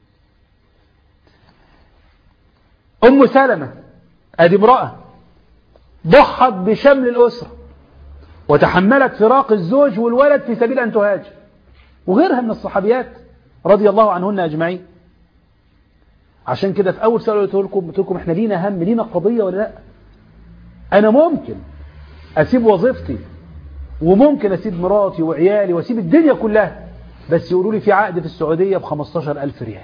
أم سلمة أدي امرأة ضحت بشمل الأسرة وتحملت فراق الزوج والولد في سبيل أن تهاجر وغيرها من الصحابيات رضي الله عنهن أجمعين عشان كده في أول سؤال قلت لكم قلت لكم احنا لينا هم لينا قضية ولا لا أنا ممكن أسيب وظيفتي وممكن أسيب مراتي وعيالي وأسيب الدنيا كلها بس يقولوا لي في عقد في السعودية ب 15 ألف ريال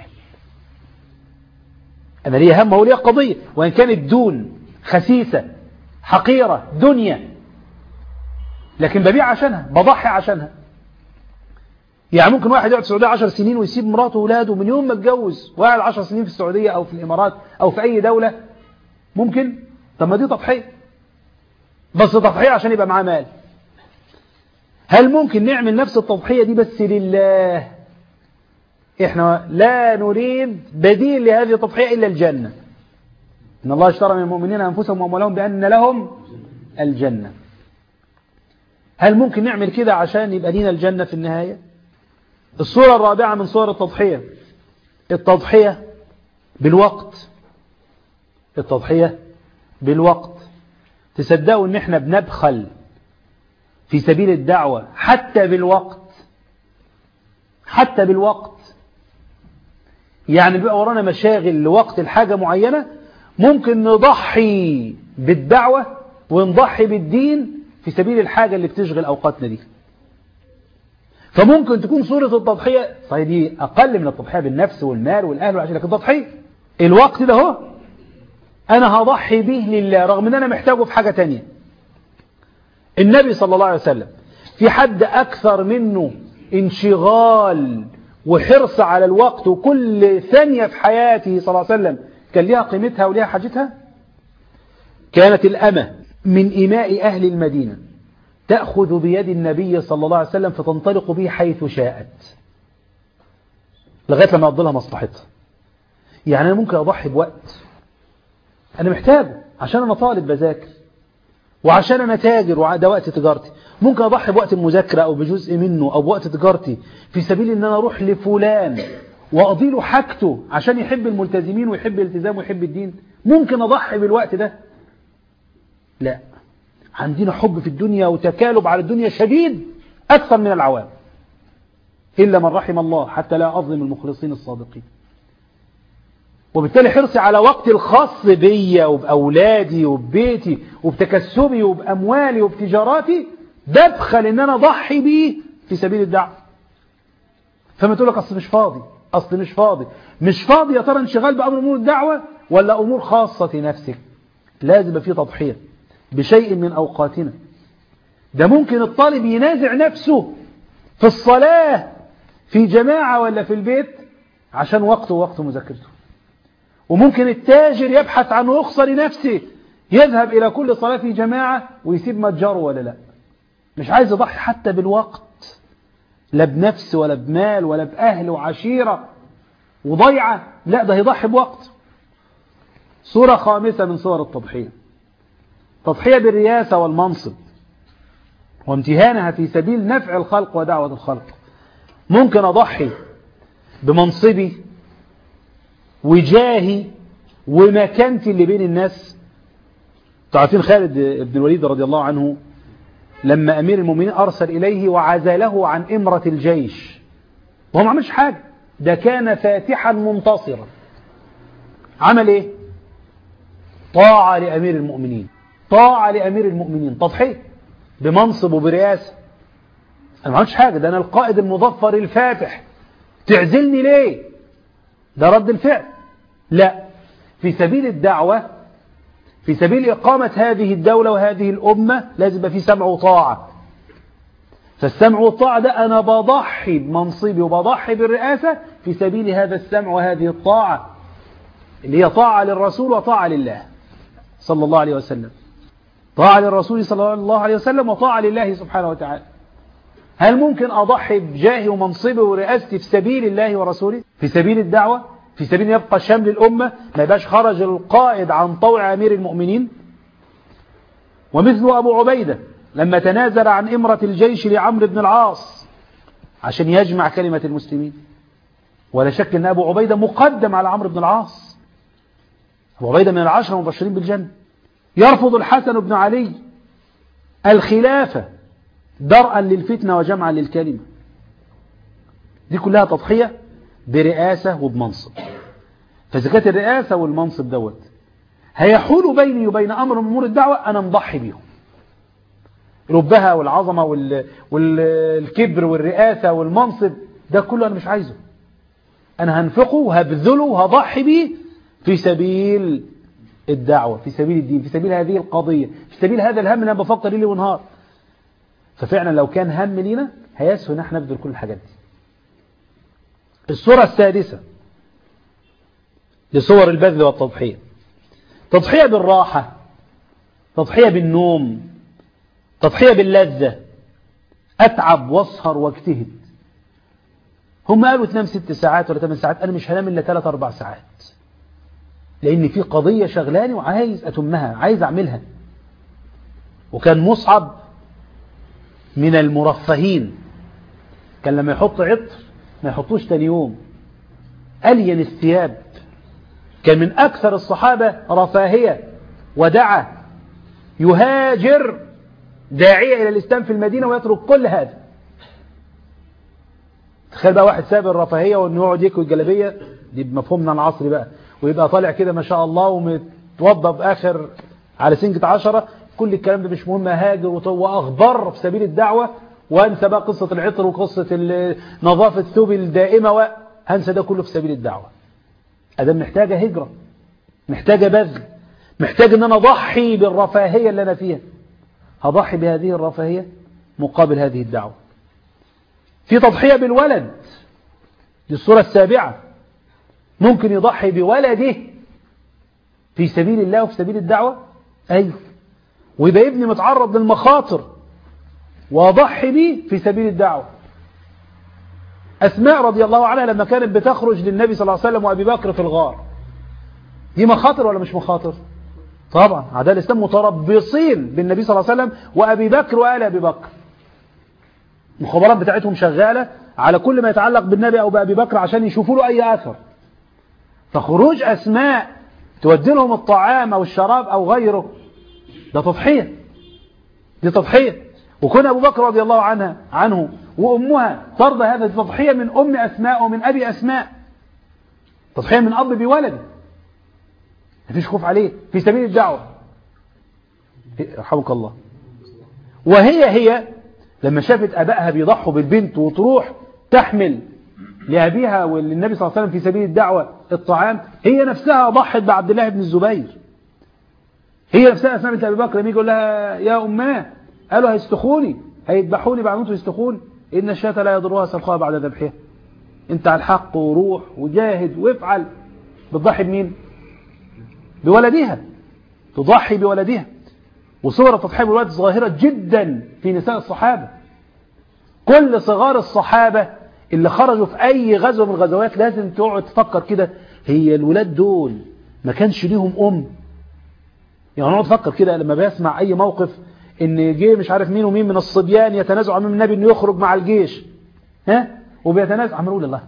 أنا ليه هم وليه قضية وإن كانت دون خسيسة حقيرة دنيا لكن ببيع عشانها بضحي عشانها يعني ممكن واحد يقعد في السعودية 10 سنين ويسيب مراته وولاده من يوم ما اتجوز وقعد 10 سنين في السعودية أو في الإمارات أو في أي دولة ممكن طب ما دي تضحية بس تضحية عشان يبقى معاه مال هل ممكن نعمل نفس التضحية دي بس لله احنا لا نريد بديل لهذه التضحية إلا الجنة إن الله اشترى من المؤمنين أنفسهم وأموالهم بأن لهم الجنة هل ممكن نعمل كده عشان يبقى لينا الجنة في النهاية الصورة الرابعة من صور التضحية التضحية بالوقت التضحية بالوقت تصدقوا ان احنا بنبخل في سبيل الدعوة حتى بالوقت حتى بالوقت يعني بيبقى ورانا مشاغل لوقت الحاجة معينة ممكن نضحي بالدعوة ونضحي بالدين في سبيل الحاجة اللي بتشغل أوقاتنا دي فممكن تكون صورة التضحية صحيح دي أقل من التضحية بالنفس والمال والأهل والعشيرة لكن التضحية الوقت ده هو أنا هضحي به لله رغم أن أنا محتاجه في حاجة تانية النبي صلى الله عليه وسلم في حد أكثر منه انشغال وحرص على الوقت وكل ثانية في حياته صلى الله عليه وسلم كان لها قيمتها ولها حاجتها كانت الأمة من إماء أهل المدينة تأخذ بيد النبي صلى الله عليه وسلم فتنطلق به حيث شاءت لغاية لما أفضلها مصلحتها يعني أنا ممكن أضحي بوقت أنا محتاجه عشان أنا طالب بذاكر وعشان أنا تاجر وده وقت تجارتي ممكن أضحي بوقت المذاكرة أو بجزء منه أو بوقت تجارتي في سبيل أن أنا أروح لفلان وأقضي له حاجته عشان يحب الملتزمين ويحب الالتزام ويحب الدين ممكن أضحي بالوقت ده لا عندنا حب في الدنيا وتكالب على الدنيا شديد أكثر من العوام إلا من رحم الله حتى لا أظلم المخلصين الصادقين وبالتالي حرصي على وقتي الخاص بيا وبأولادي وببيتي وبتكسبي وبأموالي وبتجاراتي ببخل ان انا اضحي بيه في سبيل الدعوه فما تقول لك اصل مش فاضي اصل مش فاضي مش فاضي يا ترى انشغال بامر امور الدعوه ولا امور خاصه نفسك لازم في تضحيه بشيء من اوقاتنا ده ممكن الطالب ينازع نفسه في الصلاه في جماعه ولا في البيت عشان وقته ووقت مذاكرته وممكن التاجر يبحث عن رخصه لنفسه يذهب الى كل صلاه في جماعه ويسيب متجره ولا لا مش عايز يضحي حتى بالوقت لا بنفس ولا بمال ولا بأهل وعشيرة وضيعة لا ده يضحي بوقت صورة خامسة من صور التضحية تضحية بالرياسة والمنصب وامتهانها في سبيل نفع الخلق ودعوة الخلق ممكن أضحي بمنصبي وجاهي ومكانتي اللي بين الناس تعرفين خالد بن الوليد رضي الله عنه لما أمير المؤمنين أرسل إليه وعزله عن إمرة الجيش وهو ما عملش حاجة ده كان فاتحا منتصرا عمل ايه طاعة لأمير المؤمنين طاعة لأمير المؤمنين تضحية بمنصب وبرئاسة أنا ما عملتش حاجة ده أنا القائد المظفر الفاتح تعزلني ليه ده رد الفعل لا في سبيل الدعوة في سبيل إقامة هذه الدولة وهذه الأمة لازم يبقى في سمع وطاعة فالسمع والطاعة ده أنا بضحي بمنصبي وبضحي بالرئاسة في سبيل هذا السمع وهذه الطاعة اللي هي طاعة للرسول وطاعة لله صلى الله عليه وسلم طاعة للرسول صلى الله عليه وسلم وطاعة لله سبحانه وتعالى هل ممكن أضحي بجاهي ومنصبي ورئاستي في سبيل الله ورسوله في سبيل الدعوة في سبيل يبقى شمل الأمة ما يبقاش خرج القائد عن طوع أمير المؤمنين ومثل أبو عبيدة لما تنازل عن إمرة الجيش لعمرو بن العاص عشان يجمع كلمة المسلمين ولا شك أن أبو عبيدة مقدم على عمرو بن العاص أبو عبيدة من العشرة المبشرين بالجنة يرفض الحسن بن علي الخلافة درءا للفتنة وجمعا للكلمة دي كلها تضحية برئاسة وبمنصب فإذا كانت الرئاسة والمنصب دوت هيحول بيني وبين أمر من أمور الدعوة أنا مضحي بيهم ربها والعظمة وال... والكبر والرئاسة والمنصب ده كله أنا مش عايزه أنا هنفقه وهبذله وهضحي بيه في سبيل الدعوة في سبيل الدين في سبيل هذه القضية في سبيل هذا الهم اللي أنا بفكر ليل ونهار ففعلا لو كان هم لينا هيسهل نحن نبذل كل الحاجات دي الصورة السادسة لصور البذل والتضحية تضحية بالراحة تضحية بالنوم تضحية باللذة أتعب واسهر واجتهد هم قالوا تنام ست ساعات ولا ثمان ساعات أنا مش هنام إلا ثلاث أربع ساعات لأن في قضية شغلاني وعايز أتمها عايز أعملها وكان مصعب من المرفهين كان لما يحط عطر ما يحطوش تاني يوم ألين الثياب كان من أكثر الصحابة رفاهية ودعا يهاجر داعية إلى الإسلام في المدينة ويترك كل هذا تخيل بقى واحد ساب الرفاهية وانه يقعد يكوي الجلابية دي بمفهومنا العصري بقى ويبقى طالع كده ما شاء الله ومتوضى بآخر على سنجة عشرة كل الكلام ده مش مهم هاجر وأخبر في سبيل الدعوة وانسى بقى قصة العطر وقصة نظافة الثوب الدائمة وانسى ده كله في سبيل الدعوة أدام محتاجة هجرة محتاجة بذل محتاج ان انا اضحي بالرفاهية اللي انا فيها هضحي بهذه الرفاهية مقابل هذه الدعوة في تضحية بالولد دي الصورة السابعة ممكن يضحي بولده في سبيل الله وفي سبيل الدعوة أيوه ويبقى ابني متعرض للمخاطر وأضحي به في سبيل الدعوة أسماء رضي الله عنها لما كانت بتخرج للنبي صلى الله عليه وسلم وأبي بكر في الغار دي مخاطر ولا مش مخاطر طبعا أعداء الإسلام متربصين بالنبي صلى الله عليه وسلم وأبي بكر وآل أبي بكر المخابرات بتاعتهم شغالة على كل ما يتعلق بالنبي أو بأبي بكر عشان يشوفوا له أي أثر فخروج أسماء تودي لهم الطعام أو الشراب أو غيره ده تضحية دي تضحية وكون أبو بكر رضي الله عنها عنه وأمها ترضى هذا التضحية من أم أسماء ومن أبي أسماء تضحية من أب بولد مفيش خوف عليه في سبيل الدعوة رحمك الله وهي هي لما شافت أبائها بيضحوا بالبنت وتروح تحمل لأبيها وللنبي صلى الله عليه وسلم في سبيل الدعوة الطعام هي نفسها ضحت بعبد الله بن الزبير هي نفسها أسماء بنت أبي بكر لما يقول لها يا أماه قالوا هيستخوني هيذبحوني بعد موت يستخون إن الشاة لا يضرها سلخها بعد ذبحها انت على الحق وروح وجاهد وافعل بتضحي بمين بولدها تضحي بولدها وصور التضحية بالولد ظاهرة جدا في نساء الصحابة كل صغار الصحابة اللي خرجوا في أي غزوة من الغزوات لازم تقعد تفكر كده هي الولاد دول ما كانش ليهم أم يعني نقعد تفكر كده لما بيسمع أي موقف إن جه مش عارف مين ومين من الصبيان يتنازعوا عن النبي إنه يخرج مع الجيش ها وبيتنازع عمال أقول الله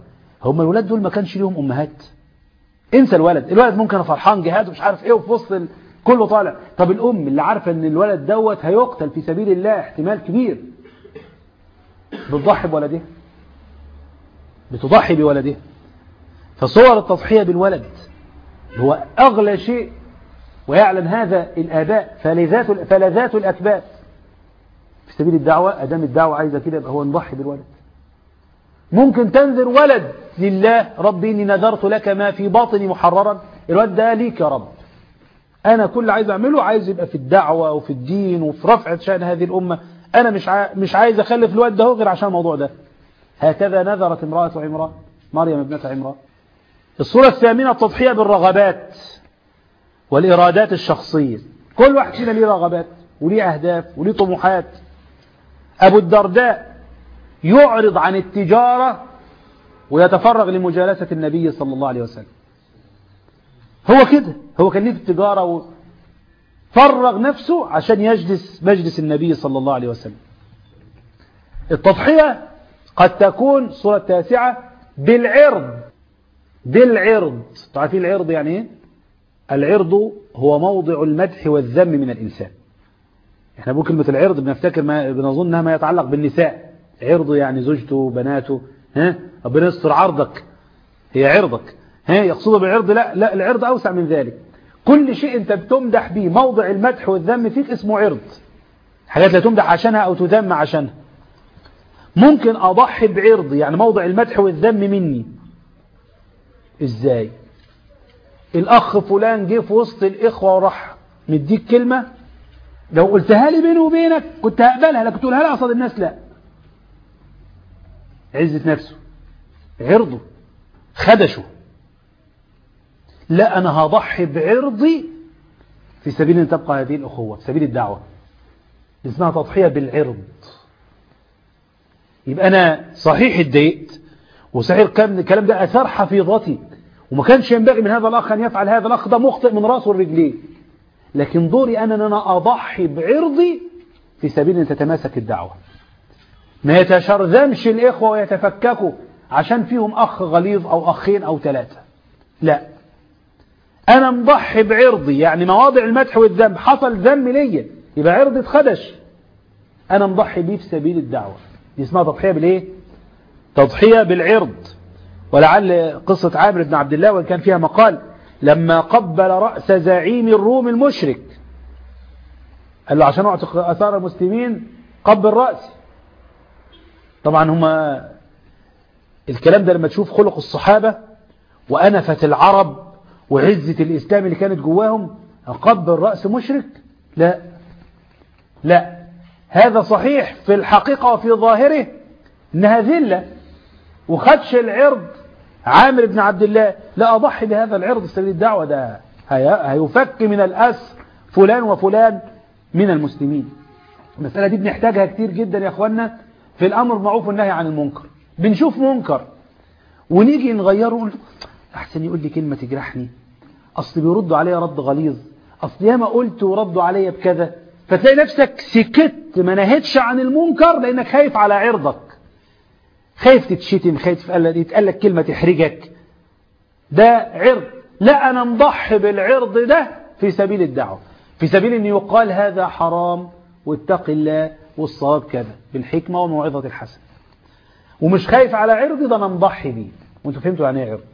هم الولاد دول ما كانش ليهم أمهات انسى الولد الولد ممكن فرحان جهاد ومش عارف ايه وفي وسط ال... كله طالع طب الأم اللي عارفة ان الولد دوت هيقتل في سبيل الله احتمال كبير بتضحي بولدها بتضحي بولدها فصور التضحية بالولد هو أغلى شيء ويعلم هذا الآباء فلذات فلذات الأكباد في سبيل الدعوة أدام الدعوة عايزة كده يبقى هو نضحي بالولد ممكن تنذر ولد لله ربي إني نذرت لك ما في باطني محررا الولد ده ليك يا رب أنا كل عايز أعمله عايز يبقى في الدعوة وفي الدين وفي رفع شأن هذه الأمة أنا مش مش عايز أخلف الولد ده غير عشان الموضوع ده هكذا نذرت امرأة عمران مريم ابنة عمران الصورة الثامنة التضحية بالرغبات والإرادات الشخصية كل واحد فينا ليه رغبات وليه أهداف وليه طموحات أبو الدرداء يعرض عن التجارة ويتفرغ لمجالسة النبي صلى الله عليه وسلم هو كده هو كان ليه في التجارة وفرغ نفسه عشان يجلس مجلس النبي صلى الله عليه وسلم التضحية قد تكون صورة تاسعة بالعرض بالعرض تعرفين العرض يعني ايه العرض هو موضع المدح والذم من الإنسان احنا بقول كلمة العرض بنفتكر ما بنظن انها ما يتعلق بالنساء عرض يعني زوجته بناته ها ربنا يستر عرضك هي عرضك ها يقصد بالعرض لا لا العرض أوسع من ذلك كل شيء انت بتمدح به موضع المدح والذم فيك اسمه عرض حاجات لا تمدح عشانها أو تذم عشانها ممكن أضحي بعرض يعني موضع المدح والذم مني ازاي الأخ فلان جه في وسط الإخوة وراح مديك كلمة لو قلتها لي بيني وبينك كنت هقبلها لكن تقولها لي قصد الناس لا عزة نفسه عرضه خدشه لا أنا هضحي بعرضي في سبيل أن تبقى هذه الأخوة في سبيل الدعوة اسمها تضحية بالعرض يبقى أنا صحيح اتضايقت وصحيح الكلام ده أثار حفيظتي وما كانش ينبغي من هذا الأخ أن يفعل هذا الأخ ده مخطئ من راسه لرجليه لكن دوري أنا أن أنا أضحي بعرضي في سبيل أن تتماسك الدعوة ما يتشرذمش الإخوة ويتفككوا عشان فيهم أخ غليظ أو أخين أو ثلاثة لا أنا مضحي بعرضي يعني مواضع المدح والذنب حصل ذنب ليا يبقى عرضي اتخدش أنا مضحي بيه في سبيل الدعوة دي اسمها تضحية بالإيه تضحية بالعرض ولعل قصة عامر بن عبد الله وإن كان فيها مقال لما قبل رأس زعيم الروم المشرك قال له عشان أعتق أثار المسلمين قبل رأسي طبعا هما الكلام ده لما تشوف خلق الصحابة وأنفة العرب وعزة الإسلام اللي كانت جواهم قبل رأس مشرك لا لا هذا صحيح في الحقيقة وفي ظاهره إنها ذلة وخدش العرض عامر بن عبد الله لا أضحي بهذا العرض سبيل الدعوة ده هيفك من الأسر فلان وفلان من المسلمين المسألة دي بنحتاجها كتير جدا يا أخوانا في الأمر معروف والنهي عن المنكر بنشوف منكر ونيجي نغيره ونقول أحسن يقول لي كلمة تجرحني أصل بيردوا عليا رد غليظ أصل ياما قلت وردوا عليا بكذا فتلاقي نفسك سكت ما نهتش عن المنكر لأنك خايف على عرضك خايف تتشتم خايف يتقال لك كلمة تحرجك ده عرض لا أنا مضحي بالعرض ده في سبيل الدعوة في سبيل أن يقال هذا حرام واتق الله والصواب كذا بالحكمة والموعظة الحسنة ومش خايف على عرضي ده أنا مضحي بيه وانتوا فهمتوا يعني ايه عرض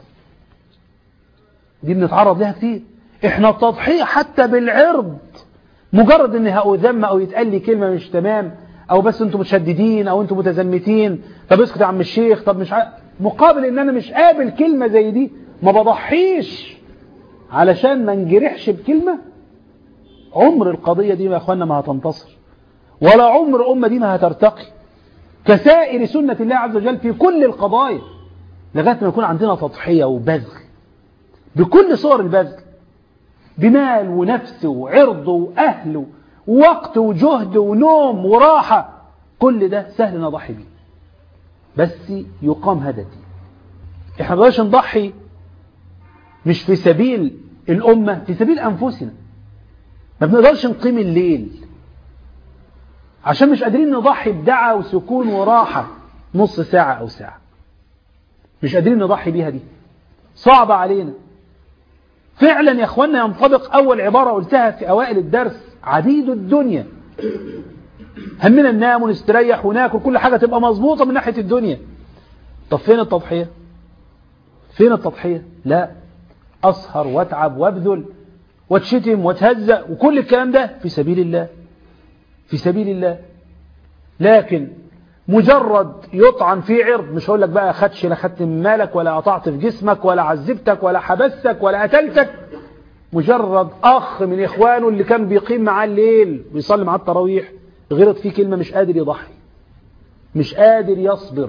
دي بنتعرض لها كتير احنا التضحية حتى بالعرض مجرد ان هأذم او يتقال لي كلمة مش تمام او بس انتوا متشددين او انتوا متزمتين طب اسكت يا عم الشيخ طب مش ع... مقابل ان انا مش قابل كلمة زي دي ما بضحيش علشان ما نجرحش بكلمة عمر القضية دي يا اخوانا ما هتنتصر ولا عمر الأمة دي ما هترتقي كسائر سنة الله عز وجل في كل القضايا لغاية ما يكون عندنا تضحية وبذل بكل صور البذل بمال ونفس وعرض وأهل ووقت وجهد ونوم وراحة كل ده سهل نضحي بيه بس يقام هذا الدين احنا بقاش نضحي مش في سبيل الأمة في سبيل أنفسنا ما بنقدرش نقيم الليل عشان مش قادرين نضحي بدعة وسكون وراحة نص ساعة أو ساعة مش قادرين نضحي بيها دي صعبة علينا فعلا يا اخوانا ينطبق اول عبارة قلتها في اوائل الدرس عديد الدنيا همنا ننام ونستريح وناكل كل حاجة تبقى مظبوطة من ناحية الدنيا طب فين التضحية فين التضحية لا أسهر واتعب وابذل واتشتم واتهزأ وكل الكلام ده في سبيل الله في سبيل الله لكن مجرد يطعن في عرض مش هقول لك بقى خدش لا خدت من مالك ولا قطعت في جسمك ولا عذبتك ولا حبستك ولا قتلتك مجرد أخ من إخوانه اللي كان بيقيم معاه الليل ويصلي معاه التراويح غلط فيه كلمة مش قادر يضحي مش قادر يصبر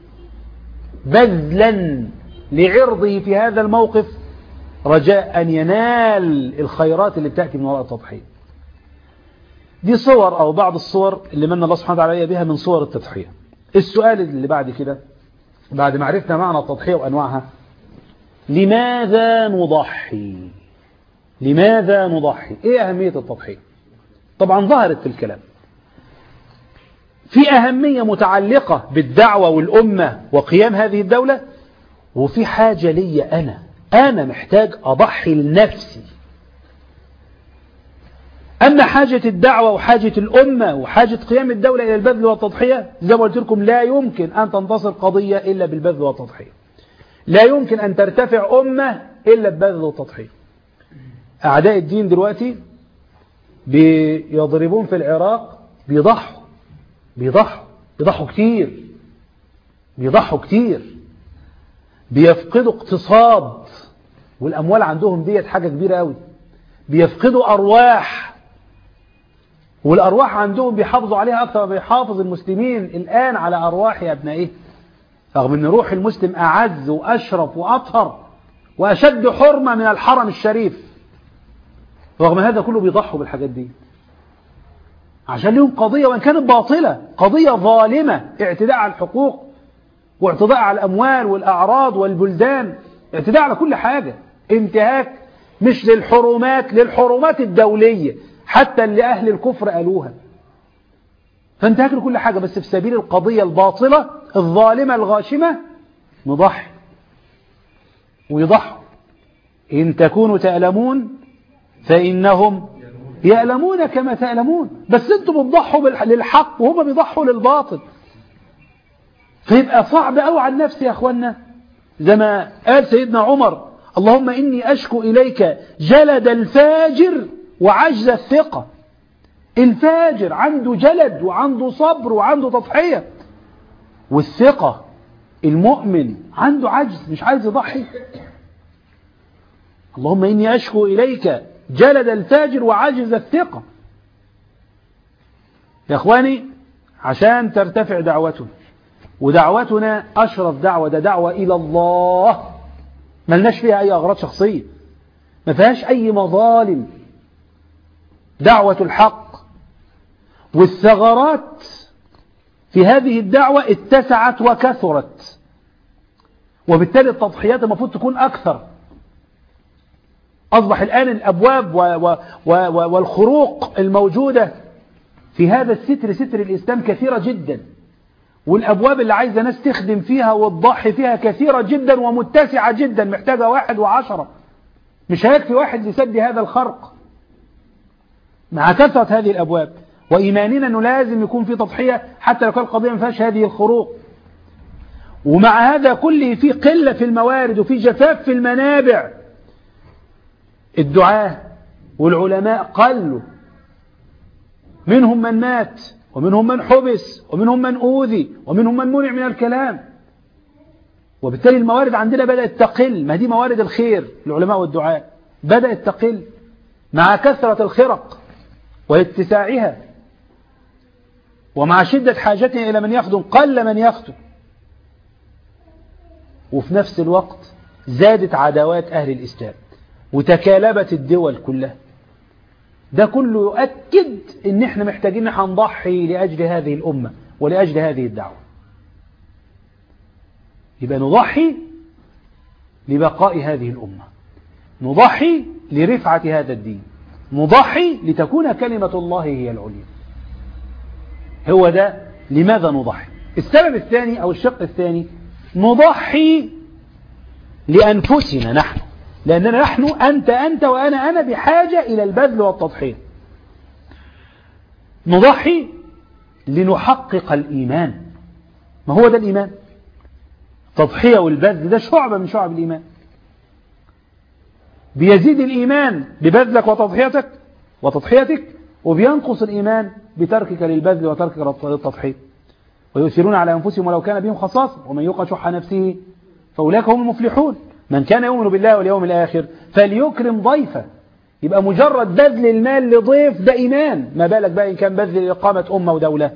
بذلا لعرضه في هذا الموقف رجاء أن ينال الخيرات اللي بتأتي من وراء التضحية دي صور أو بعض الصور اللي من الله سبحانه وتعالى بها من صور التضحية السؤال اللي بعد كده بعد ما عرفنا معنى التضحية وأنواعها لماذا نضحي لماذا نضحي ايه أهمية التضحية طبعا ظهرت في الكلام في أهمية متعلقة بالدعوة والأمة وقيام هذه الدولة وفي حاجة لي أنا أنا محتاج أضحي لنفسي أما حاجة الدعوة وحاجة الأمة وحاجة قيام الدولة إلى البذل والتضحية زي ما قلت لكم لا يمكن أن تنتصر قضية إلا بالبذل والتضحية لا يمكن أن ترتفع أمة إلا ببذل والتضحية أعداء الدين دلوقتي بيضربون في العراق بيضحوا بيضحوا بيضحوا كتير بيضحوا كتير بيفقدوا اقتصاد والأموال عندهم ديت حاجة كبيرة قوي بيفقدوا أرواح والأرواح عندهم بيحافظوا عليها أكثر ما بيحافظ المسلمين الآن على أرواح يا أبنائه رغم أن روح المسلم أعز وأشرف وأطهر وأشد حرمة من الحرم الشريف رغم هذا كله بيضحوا بالحاجات دي عشان لهم قضية وإن كانت باطلة قضية ظالمة اعتداء على الحقوق واعتداء على الأموال والأعراض والبلدان اعتداء على كل حاجة انتهاك مش للحرمات للحرمات الدولية حتى اللي أهل الكفر قالوها فانتهاك لكل حاجة بس في سبيل القضية الباطلة الظالمة الغاشمة نضحي ويضحوا إن تكونوا تألمون فإنهم يألمون كما تألمون بس انتم بتضحوا للحق وهم بيضحوا للباطل فيبقى صعب قوي على النفس يا أخوانا زي ما قال سيدنا عمر اللهم إني أشكو إليك جلد الفاجر وعجز الثقة الفاجر عنده جلد وعنده صبر وعنده تضحية والثقة المؤمن عنده عجز مش عايز يضحي اللهم إني أشكو إليك جلد الفاجر وعجز الثقة يا أخواني عشان ترتفع دعوته ودعوتنا أشرف دعوة ده دعوة إلى الله ملناش فيها أي أغراض شخصية ما فيهاش أي مظالم دعوة الحق والثغرات في هذه الدعوة اتسعت وكثرت وبالتالي التضحيات المفروض تكون أكثر أصبح الآن الأبواب و و و والخروق الموجودة في هذا الستر ستر الإسلام كثيرة جدا والأبواب اللي عايزة ناس تخدم فيها وتضحي فيها كثيرة جدا ومتسعة جدا محتاجة واحد وعشرة مش هيكفي واحد لسد هذا الخرق مع كثرة هذه الأبواب وإيماننا أنه لازم يكون في تضحية حتى لو كان القضية ما فيهاش هذه الخروق ومع هذا كله في قلة في الموارد وفي جفاف في المنابع الدعاة والعلماء قلوا منهم من مات ومنهم من حبس ومنهم من أوذي ومنهم من منع من الكلام وبالتالي الموارد عندنا بدأت تقل ما دي موارد الخير العلماء والدعاء بدأت تقل مع كثرة الخرق واتساعها ومع شدة حاجتنا إلى من يخدم قل من يخدم وفي نفس الوقت زادت عداوات أهل الإسلام وتكالبت الدول كلها ده كله يؤكد ان احنا محتاجين هنضحي لأجل هذه الأمة ولأجل هذه الدعوة يبقى نضحي لبقاء هذه الأمة نضحي لرفعة هذا الدين نضحي لتكون كلمة الله هي العليا هو ده لماذا نضحي السبب الثاني أو الشق الثاني نضحي لأنفسنا نحن لأننا نحن أنت أنت وأنا أنا بحاجة إلى البذل والتضحية نضحي لنحقق الإيمان ما هو ده الإيمان تضحية والبذل ده شعبة من شعب الإيمان بيزيد الإيمان ببذلك وتضحيتك وتضحيتك وبينقص الإيمان بتركك للبذل وتركك للتضحية ويؤثرون على أنفسهم ولو كان بهم خصاصة ومن يوق شح نفسه فأولئك هم المفلحون من كان يؤمن بالله واليوم الآخر فليكرم ضيفه يبقى مجرد بذل المال لضيف ده إيمان ما بالك بقى إن كان بذل لإقامة أمة ودولة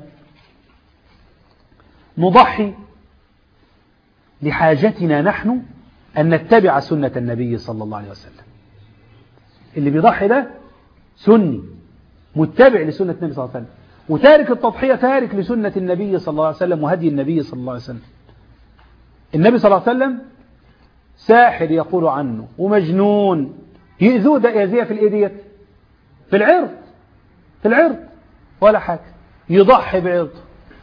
نضحي لحاجتنا نحن أن نتبع سنة النبي صلى الله عليه وسلم اللي بيضحي ده سني متبع لسنة النبي صلى الله عليه وسلم وتارك التضحية تارك لسنة النبي صلى الله عليه وسلم وهدي النبي صلى الله عليه وسلم النبي صلى الله عليه وسلم ساحر يقول عنه ومجنون يؤذوه ده يأذيه في الايه في العرض في العرض ولا حاجة يضحي بعرضه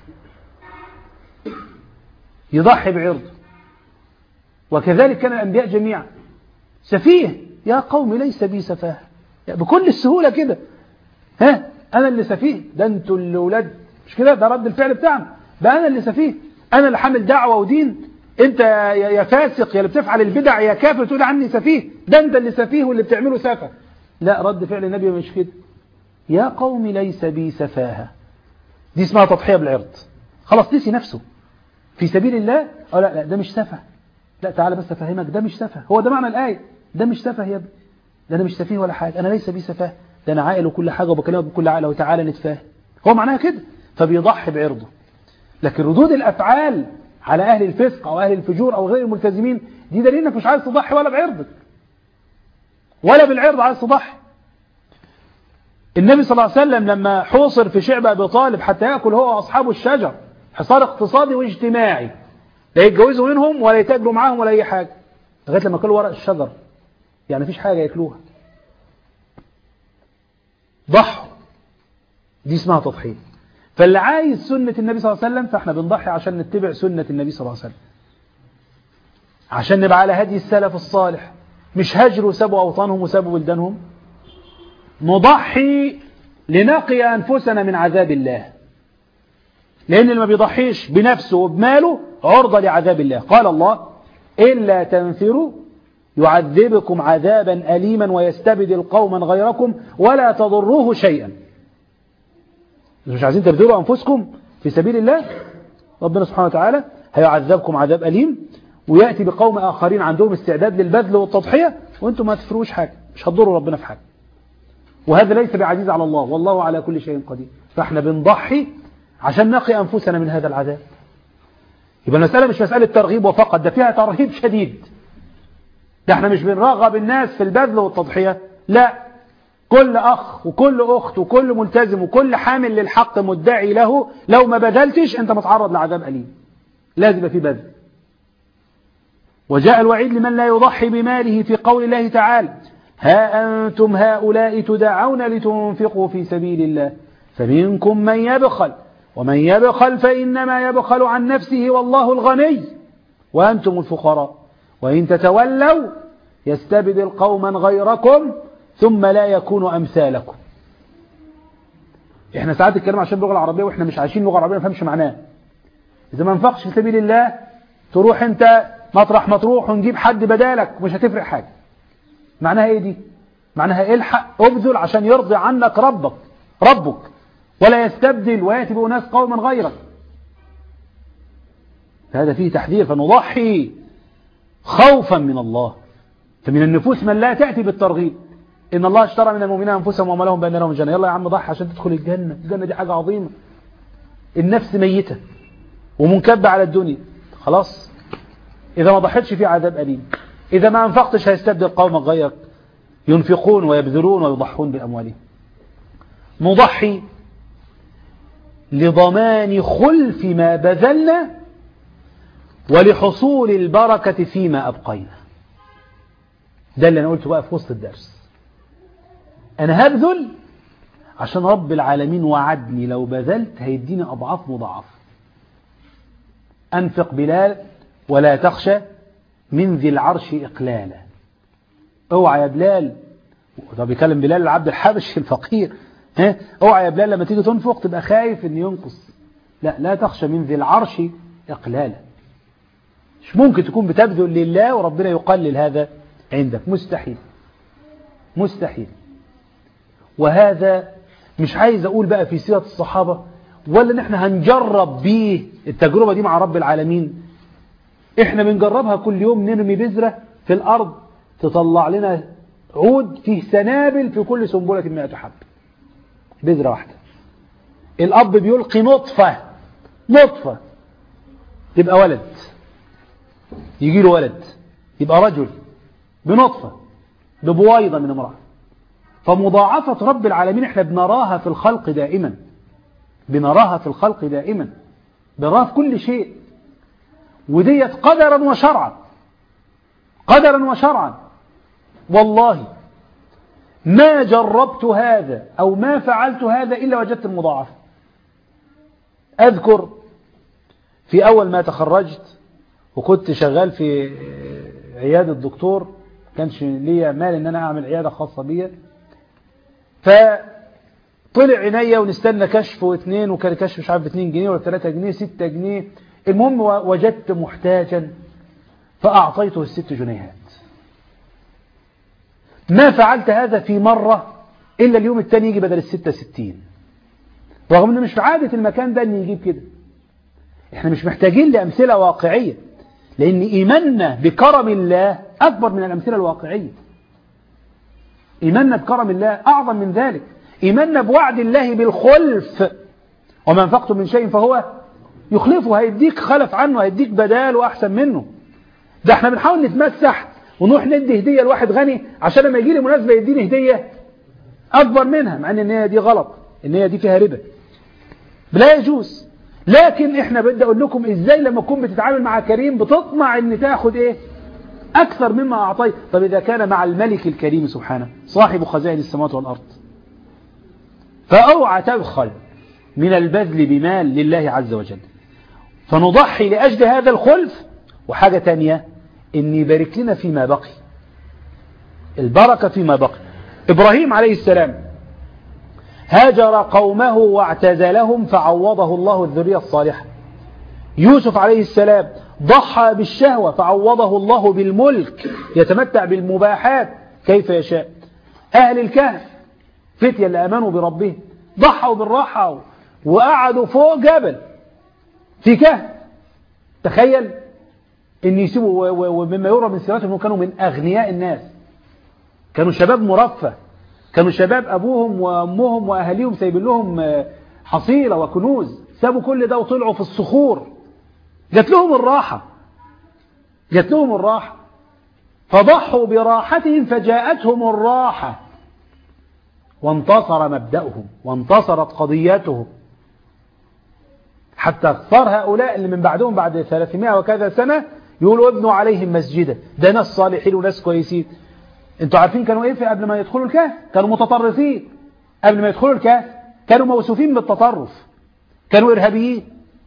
يضحي بعرضه وكذلك كان الأنبياء جميعا سفيه يا قوم ليس بي سفاه بكل السهولة كده ها أنا اللي سفيه ده أنتوا اللي ولاد مش كده ده رد الفعل بتاعنا ده أنا اللي سفيه أنا اللي حامل دعوة ودين أنت يا فاسق يا اللي بتفعل البدع يا كافر تقول عني سفيه ده أنت اللي سفيه واللي بتعمله سفه لا رد فعل النبي مش كده يا قوم ليس بي سفاهة دي اسمها تضحية بالعرض خلاص نسي نفسه في سبيل الله أو لا لا ده مش سفه لا تعالى بس أفهمك ده مش سفه هو ده معنى الآية ده مش سفه يا ابني ده أنا مش سفيه ولا حاجة أنا ليس بي سفاه ده أنا عاقل وكل حاجة وبكلمك بكل عقل وتعالى نتفاهم هو معناها كده فبيضحي بعرضه لكن ردود الأفعال على أهل الفسق أو أهل الفجور أو غير الملتزمين دي دليل إنك مش عايز تضحي ولا بعرضك ولا بالعرض عايز تضحي النبي صلى الله عليه وسلم لما حوصر في شعب أبي طالب حتى يأكل هو وأصحابه الشجر حصار اقتصادي واجتماعي لا يتجوزوا منهم ولا يتاجروا معاهم ولا أي حاجة لغاية لما كلوا ورق الشجر يعني مفيش حاجة ياكلوها ضحوا دي اسمها تضحية فاللي عايز سنة النبي صلى الله عليه وسلم فاحنا بنضحي عشان نتبع سنة النبي صلى الله عليه وسلم عشان نبقى على هدي السلف الصالح مش هجروا سابوا أوطانهم وسابوا بلدانهم نضحي لنقي أنفسنا من عذاب الله لأن اللي ما بيضحيش بنفسه وبماله عرضة لعذاب الله قال الله إلا تنفروا يعذبكم عذابا أليما ويستبدل قوما غيركم ولا تضروه شيئا مش عايزين تبذلوا أنفسكم في سبيل الله ربنا سبحانه وتعالى هيعذبكم عذاب أليم ويأتي بقوم آخرين عندهم استعداد للبذل والتضحية وانتم ما تفروش حاجة مش هتضروا ربنا في حاجة وهذا ليس بعزيز على الله والله على كل شيء قدير فاحنا بنضحي عشان نقي أنفسنا من هذا العذاب يبقى المسألة مش مسألة ترغيب وفقط ده فيها ترهيب شديد ده احنا مش بنرغب الناس في البذل والتضحية لا كل أخ وكل أخت وكل ملتزم وكل حامل للحق مدعي له لو ما بذلتش أنت متعرض لعذاب أليم لازم يبقى في بذل وجاء الوعيد لمن لا يضحي بماله في قول الله تعالى ها أنتم هؤلاء تدعون لتنفقوا في سبيل الله فمنكم من يبخل ومن يبخل فإنما يبخل عن نفسه والله الغني وأنتم الفقراء وإن تتولوا يستبدل قوما غيركم ثم لا يكون أمثالكم احنا ساعات نتكلم عشان اللغة العربية واحنا مش عايشين اللغة العربية ما فهمش معناها إذا ما انفقش في سبيل الله تروح انت مطرح ما تروح ونجيب حد بدالك مش هتفرق حاجة معناها ايه دي معناها الحق ابذل عشان يرضي عنك ربك ربك ولا يستبدل ويأتي بأناس قوما غيرك هذا فيه تحذير فنضحي خوفا من الله فمن النفوس من لا تأتي بالترغيب إن الله اشترى من المؤمنين أنفسهم وما لهم بأن لهم الجنة يلا يا عم ضحي عشان تدخل الجنة الجنة دي حاجة عظيمة النفس ميتة ومنكبة على الدنيا خلاص إذا ما ضحيتش في عذاب أليم إذا ما أنفقتش هيستبدل قوما غيرك ينفقون ويبذلون ويضحون بأموالهم نضحي لضمان خلف ما بذلنا ولحصول البركة فيما أبقينا ده اللي أنا قلته بقى في وسط الدرس أنا هبذل عشان رب العالمين وعدني لو بذلت هيديني أضعاف مضاعفة أنفق بلال ولا تخشى من ذي العرش إقلالا اوعى يا بلال ده بيكلم بلال العبد الحبشي الفقير ها اوعى يا بلال لما تيجي تنفق تبقى خايف ان ينقص لا لا تخشى من ذي العرش إقلالا مش ممكن تكون بتبذل لله وربنا يقلل هذا عندك مستحيل مستحيل وهذا مش عايز أقول بقى في سيرة الصحابة ولا ان احنا هنجرب بيه التجربة دي مع رب العالمين احنا بنجربها كل يوم نرمي بذرة في الأرض تطلع لنا عود فيه سنابل في كل سنبلة مئة حب بذرة واحدة الأب بيلقي نطفة نطفة تبقى ولد يجي له ولد يبقى رجل بنطفة ببويضة من امرأة فمضاعفة رب العالمين احنا بنراها في الخلق دائما بنراها في الخلق دائما بنراها في كل شيء وديت قدرا وشرعا قدرا وشرعا والله ما جربت هذا أو ما فعلت هذا إلا وجدت المضاعفة أذكر في أول ما تخرجت وكنت شغال في عيادة دكتور كانش ليا مال ان انا اعمل عيادة خاصة بيا فطلع عينيا ونستنى كشف واثنين وكان كشف مش عارف 2 جنيه ولا 3 جنيه 6 جنيه المهم وجدت محتاجا فأعطيته الست جنيهات ما فعلت هذا في مرة إلا اليوم الثاني يجي بدل الستة ستين رغم أنه مش في عادة المكان ده أن يجيب كده احنا مش محتاجين لأمثلة واقعية لأن إيماننا بكرم الله أكبر من الأمثلة الواقعية إيماننا بكرم الله أعظم من ذلك إيماننا بوعد الله بالخلف وما انفقتم من شيء فهو يخلفه هيديك خلف عنه هيديك بدال وأحسن منه ده احنا بنحاول نتمسح ونروح ندي هدية لواحد غني عشان لما يجي لي مناسبة يديني هدية أكبر منها مع أن النية دي غلط النية دي فيها ربا لا يجوز لكن احنا بدي اقول لكم ازاي لما تكون بتتعامل مع كريم بتطمع ان تاخد ايه اكثر مما اعطيت طب اذا كان مع الملك الكريم سبحانه صاحب خزائن السماوات والارض فاوعى تبخل من البذل بمال لله عز وجل فنضحي لاجل هذا الخلف وحاجة تانية ان يبارك لنا فيما بقي البركة فيما بقي ابراهيم عليه السلام هاجر قومه واعتزلهم فعوضه الله الذرية الصالحة يوسف عليه السلام ضحى بالشهوة فعوضه الله بالملك يتمتع بالمباحات كيف يشاء أهل الكهف فتية اللي أمنوا بربهم ضحوا بالراحة وقعدوا فوق جبل في كهف تخيل ان يسيبوا ومما يرى من سيرتهم كانوا من أغنياء الناس كانوا شباب مرفه كانوا شباب أبوهم وأمهم وأهاليهم سايبين لهم حصيلة وكنوز سابوا كل ده وطلعوا في الصخور جات لهم الراحة جات لهم الراحة فضحوا براحتهم فجاءتهم الراحة وانتصر مبدأهم وانتصرت قضيتهم حتى اختار هؤلاء اللي من بعدهم بعد 300 وكذا سنة يقولوا ابنوا عليهم مسجدا ده ناس صالحين وناس كويسين انتوا عارفين كانوا ايه قبل ما يدخلوا الكهف كانوا متطرفين قبل ما يدخلوا الكهف كانوا موصوفين بالتطرف كانوا ارهابيين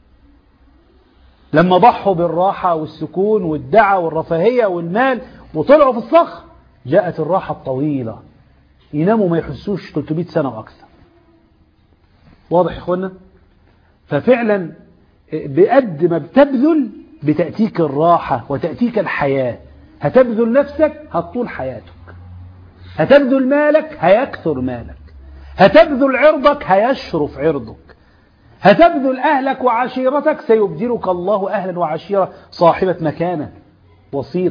لما ضحوا بالراحة والسكون والدعة والرفاهية والمال وطلعوا في الصخر جاءت الراحة الطويلة يناموا ما يحسوش 300 سنة وأكثر واضح يا اخوانا ففعلا بقد ما بتبذل بتأتيك الراحة وتأتيك الحياة هتبذل نفسك هتطول حياتك هتبذل مالك هيكثر مالك هتبذل عرضك هيشرف عرضك هتبذل أهلك وعشيرتك سيبدلك الله أهلا وعشيرة صاحبة مكانة وسيط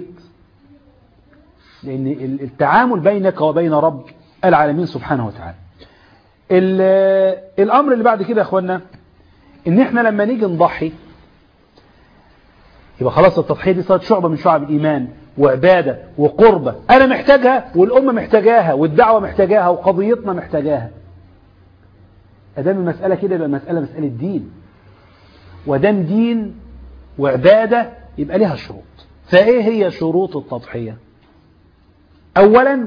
لأن التعامل بينك وبين رب العالمين سبحانه وتعالى الأمر اللي بعد كده يا أخوانا إن إحنا لما نيجي نضحي يبقى خلاص التضحية دي صارت شعبة من شعب الإيمان وعبادة وقربة أنا محتاجها والأمة محتاجاها والدعوة محتاجاها وقضيتنا محتاجاها أدام المسألة كده يبقى المسألة مسألة دين ودام دين وعبادة يبقى لها شروط فإيه هي شروط التضحية أولا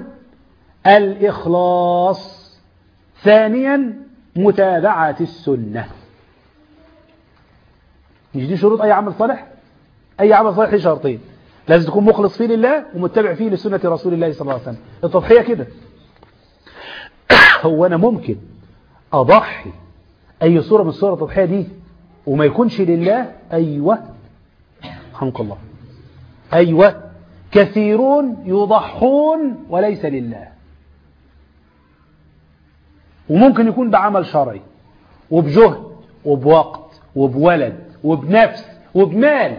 الإخلاص ثانيا متابعة السنة مش دي شروط أي عمل صالح أي عمل صالح ليه شرطين لازم تكون مخلص فيه لله ومتبع فيه لسنة رسول الله صلى الله عليه وسلم التضحية كده هو أنا ممكن أضحي أي صورة من صور التضحية دي وما يكونش لله أيوة رحمك الله أيوة كثيرون يضحون وليس لله وممكن يكون بعمل شرعي وبجهد وبوقت وبولد وبنفس وبمال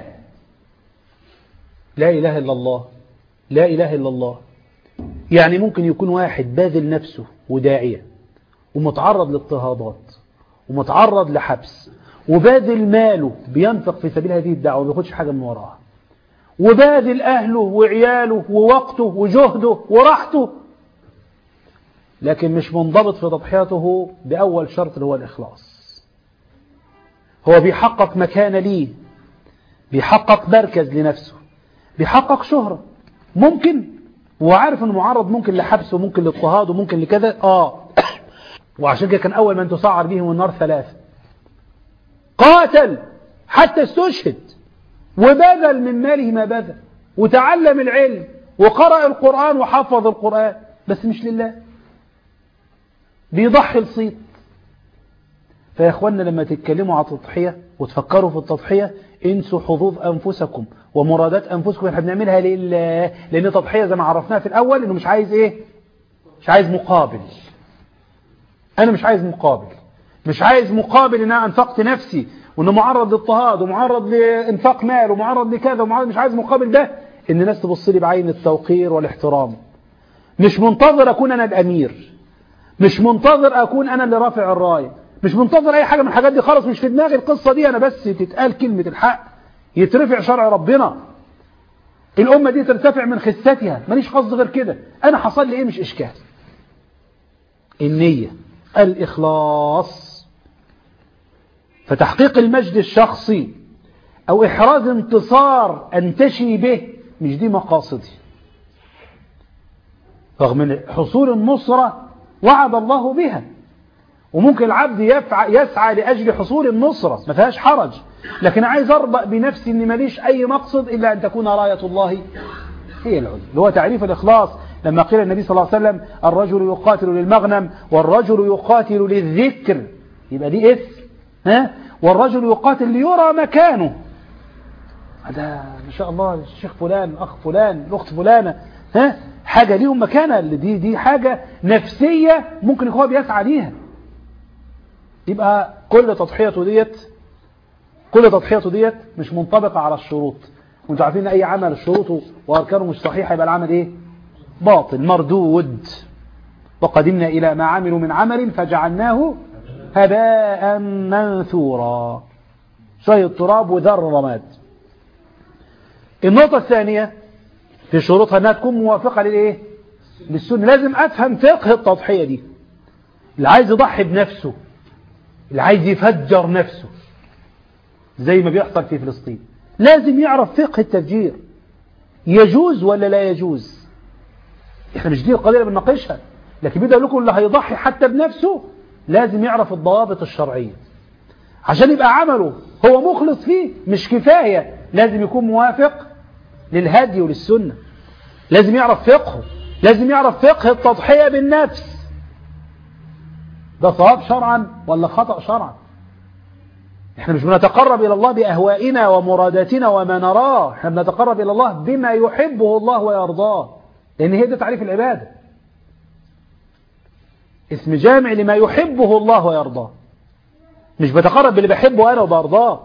لا إله إلا الله لا إله إلا الله يعني ممكن يكون واحد باذل نفسه وداعية ومتعرض لاضطهادات ومتعرض لحبس وباذل ماله بينفق في سبيل هذه الدعوة وما بياخدش حاجة من وراها وباذل أهله وعياله ووقته وجهده وراحته لكن مش منضبط في تضحياته بأول شرط اللي هو الإخلاص هو بيحقق مكان ليه بيحقق مركز لنفسه بيحقق شهرة ممكن وعارف انه معرض ممكن لحبس وممكن لاضطهاد وممكن لكذا اه وعشان كده كان اول من تسعر بهم النار ثلاثة قاتل حتى استشهد وبذل من ماله ما بذل وتعلم العلم وقرأ القرآن وحفظ القرآن بس مش لله بيضحي الصيت فيا اخوانا لما تتكلموا على التضحية وتفكروا في التضحية انسوا حظوظ أنفسكم ومرادات أنفسكم احنا بنعملها لله لأن التضحية زي ما عرفناها في الأول إنه مش عايز إيه مش عايز مقابل أنا مش عايز مقابل مش عايز مقابل إن أنا أنفقت نفسي وإنه معرض للاضطهاد ومعرض لإنفاق مال ومعرض لكذا ومعرض مش عايز مقابل ده إن الناس تبص لي بعين التوقير والاحترام مش منتظر أكون أنا الأمير مش منتظر أكون أنا اللي رافع الراية مش منتظر أي حاجة من الحاجات دي خالص مش في دماغي القصة دي أنا بس تتقال كلمة الحق يترفع شرع ربنا الأمة دي ترتفع من خستها ماليش قصد غير كده أنا حصل لي إيه مش إشكال النية الإخلاص فتحقيق المجد الشخصي أو إحراز انتصار أنتشي به مش دي مقاصدي رغم من حصول النصرة وعد الله بها وممكن العبد يفع يسعى لأجل حصول النصرة ما فيهاش حرج لكن عايز أربأ بنفسي أن ماليش أي مقصد إلا أن تكون راية الله هي العليا اللي هو تعريف الإخلاص لما قيل النبي صلى الله عليه وسلم الرجل يقاتل للمغنم والرجل يقاتل للذكر يبقى دي اسم ها والرجل يقاتل ليرى مكانه هذا ما شاء الله الشيخ فلان أخ فلان الأخت فلانة ها حاجة ليهم مكانة دي دي حاجة نفسية ممكن يكون هو بيسعى ليها يبقى كل تضحيته ديت كل تضحيته ديت مش منطبقة على الشروط وانتوا عارفين اي عمل شروطه واركانه مش صحيحه يبقى العمل ايه باطل مردود وقدمنا الى ما عملوا من عمل فجعلناه هباء منثورا شوية تراب وذر رماد النقطة الثانية في شروطها انها تكون موافقة للايه للسنة لازم افهم فقه التضحية دي اللي عايز يضحي بنفسه اللي عايز يفجر نفسه زي ما بيحصل في فلسطين لازم يعرف فقه التفجير يجوز ولا لا يجوز احنا مش دي القضية اللي بنناقشها لكن بدأ لكم اللي هيضحي حتى بنفسه لازم يعرف الضوابط الشرعية عشان يبقى عمله هو مخلص فيه مش كفاية لازم يكون موافق للهدي وللسنة لازم يعرف فقهه لازم يعرف فقه التضحية بالنفس ده صواب شرعا ولا خطأ شرعا احنا مش بنتقرب إلى الله بأهوائنا ومراداتنا وما نراه احنا بنتقرب إلى الله بما يحبه الله ويرضاه لأن هي ده تعريف العبادة اسم جامع لما يحبه الله ويرضاه مش بتقرب باللي بحبه أنا وبرضاه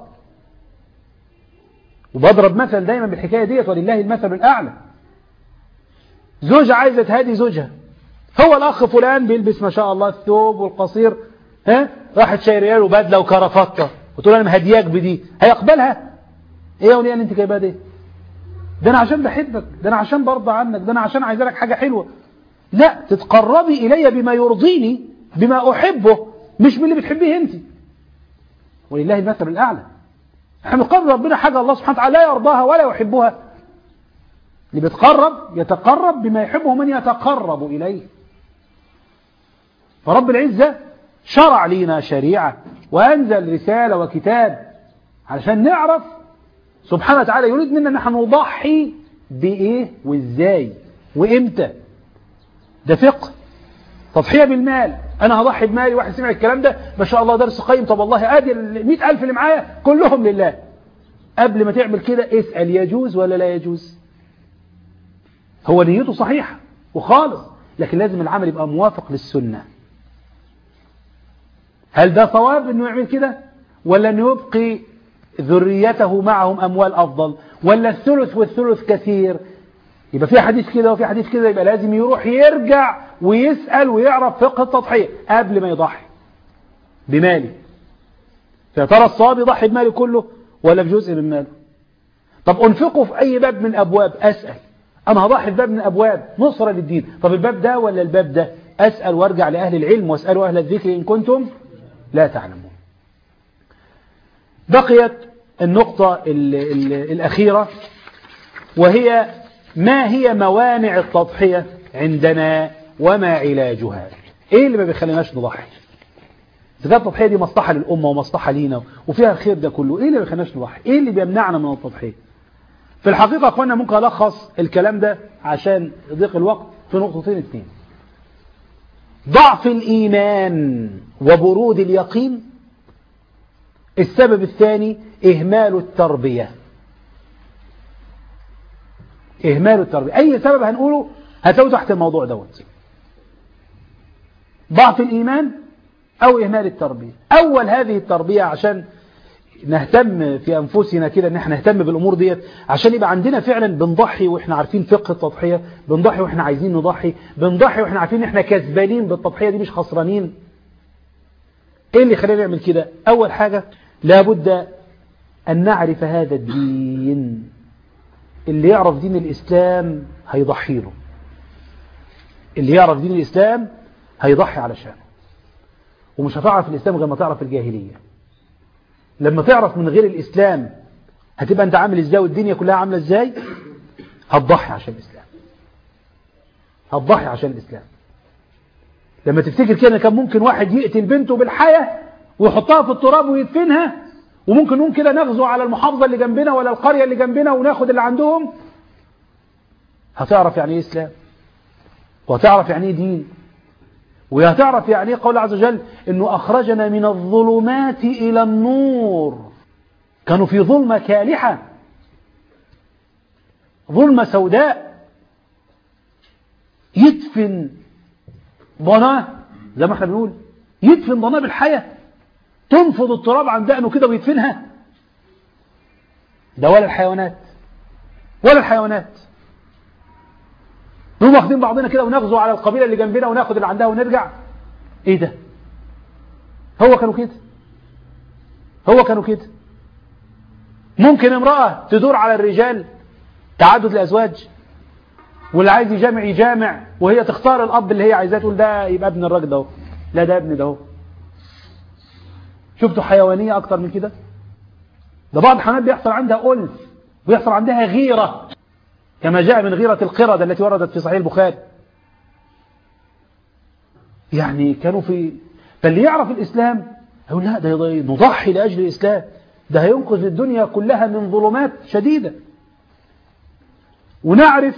وبضرب مثل دايما بالحكاية ديت ولله المثل الأعلى زوجة عايزة تهدي زوجها هو الأخ فلان بيلبس ما شاء الله الثوب والقصير ها راحت شايريه له بدله وكرافته وتقول انا مهدياك بدي هيقبلها ايه يا وليه اللي انت جايبها دي ده انا عشان بحبك ده انا عشان برضى عنك ده انا عشان عايز لك حاجه حلوه لا تتقربي الي بما يرضيني بما احبه مش باللي بتحبيه انت ولله المثل الاعلى احنا بنقرب ربنا حاجه الله سبحانه وتعالى لا يرضاها ولا يحبها اللي بيتقرب يتقرب بما يحبه من يتقرب اليه فرب العزه شرع لنا شريعه وأنزل رسالة وكتاب علشان نعرف سبحانه وتعالى يريد منا نحن نضحي بإيه وإزاي وإمتى ده فقه تضحية بالمال أنا هضحي بمالي واحد سمع الكلام ده ما شاء الله درس قيم طب والله أدي المئة ألف اللي معايا كلهم لله قبل ما تعمل كده اسأل يجوز ولا لا يجوز هو نيته صحيحة وخالص لكن لازم العمل يبقى موافق للسنة هل ده صواب انه يعمل كده ولا انه يبقي ذريته معهم اموال افضل ولا الثلث والثلث كثير يبقى في حديث كده وفي حديث كده يبقى لازم يروح يرجع ويسأل ويعرف فقه التضحية قبل ما يضحي بماله فيا ترى الصواب يضحي بماله كله ولا بجزء من ماله طب انفقه في اي باب من ابواب اسأل انا هضحي في باب من ابواب نصرة للدين طب الباب ده ولا الباب ده اسأل وارجع لاهل العلم واسألوا اهل الذكر ان كنتم لا تعلمون بقيت النقطة ال ال الأخيرة وهي ما هي موانع التضحية عندنا وما علاجها ايه اللي ما بيخليناش نضحي إذا كانت التضحية دي مصلحة للأمة ومصلحة لينا وفيها الخير ده كله ايه اللي ما بيخليناش نضحي ايه اللي بيمنعنا من التضحية في الحقيقة أخوانا ممكن ألخص الكلام ده عشان يضيق الوقت في نقطتين اثنين ضعف الإيمان وبرود اليقين السبب الثاني إهمال التربية إهمال التربية أي سبب هنقوله هتلاقوا تحت الموضوع دوت ضعف الإيمان أو إهمال التربية أول هذه التربية عشان نهتم في أنفسنا كده ان احنا نهتم بالأمور ديت عشان يبقى عندنا فعلا بنضحي واحنا عارفين فقه التضحية بنضحي واحنا عايزين نضحي بنضحي واحنا عارفين ان احنا كسبانين بالتضحية دي مش خسرانين ايه اللي خلينا نعمل كده اول حاجة لابد ان نعرف هذا الدين اللي يعرف دين الاسلام هيضحي له اللي يعرف دين الاسلام هيضحي علشانه ومش هتعرف الاسلام غير ما تعرف الجاهليه لما تعرف من غير الإسلام هتبقى أنت عامل إزاي والدنيا كلها عاملة إزاي هتضحي عشان الإسلام هتضحي عشان الإسلام لما تفتكر كده كان ممكن واحد يقتل بنته بالحياة ويحطها في التراب ويدفنها وممكن نقوم كده نغزو على المحافظة اللي جنبنا ولا القرية اللي جنبنا وناخد اللي عندهم هتعرف يعني ايه إسلام وهتعرف يعني ايه دين وهتعرف يعني ايه قول عز وجل انه اخرجنا من الظلمات الى النور كانوا في ظلمة كالحة ظلمة سوداء يدفن ضناه زي ما احنا بنقول يدفن ضناه بالحياة تنفض التراب عن دقنه كده ويدفنها ده ولا الحيوانات ولا الحيوانات نقوم واخدين بعضنا كده ونغزو على القبيلة اللي جنبنا وناخد اللي عندها ونرجع ايه ده هو كانوا كده هو كانوا كده ممكن امرأة تدور على الرجال تعدد الأزواج واللي عايز يجامع يجامع وهي تختار الأب اللي هي عايزاه تقول ده يبقى ابن الراجل ده لا ده ابن ده شفتوا حيوانية أكتر من كده ده بعض الحيوانات بيحصل عندها ألف ويحصل عندها غيرة كما جاء من غيرة القردة التي وردت في صحيح البخاري يعني كانوا في فاللي يعرف الإسلام يقول لا ده نضحي لأجل الإسلام ده هينقذ الدنيا كلها من ظلمات شديدة ونعرف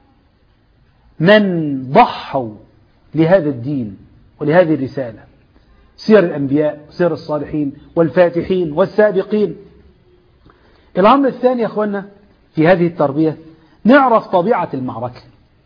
من ضحوا لهذا الدين ولهذه الرسالة سير الأنبياء سير الصالحين والفاتحين والسابقين الأمر الثاني يا أخوانا في هذه التربية نعرف طبيعة المعركة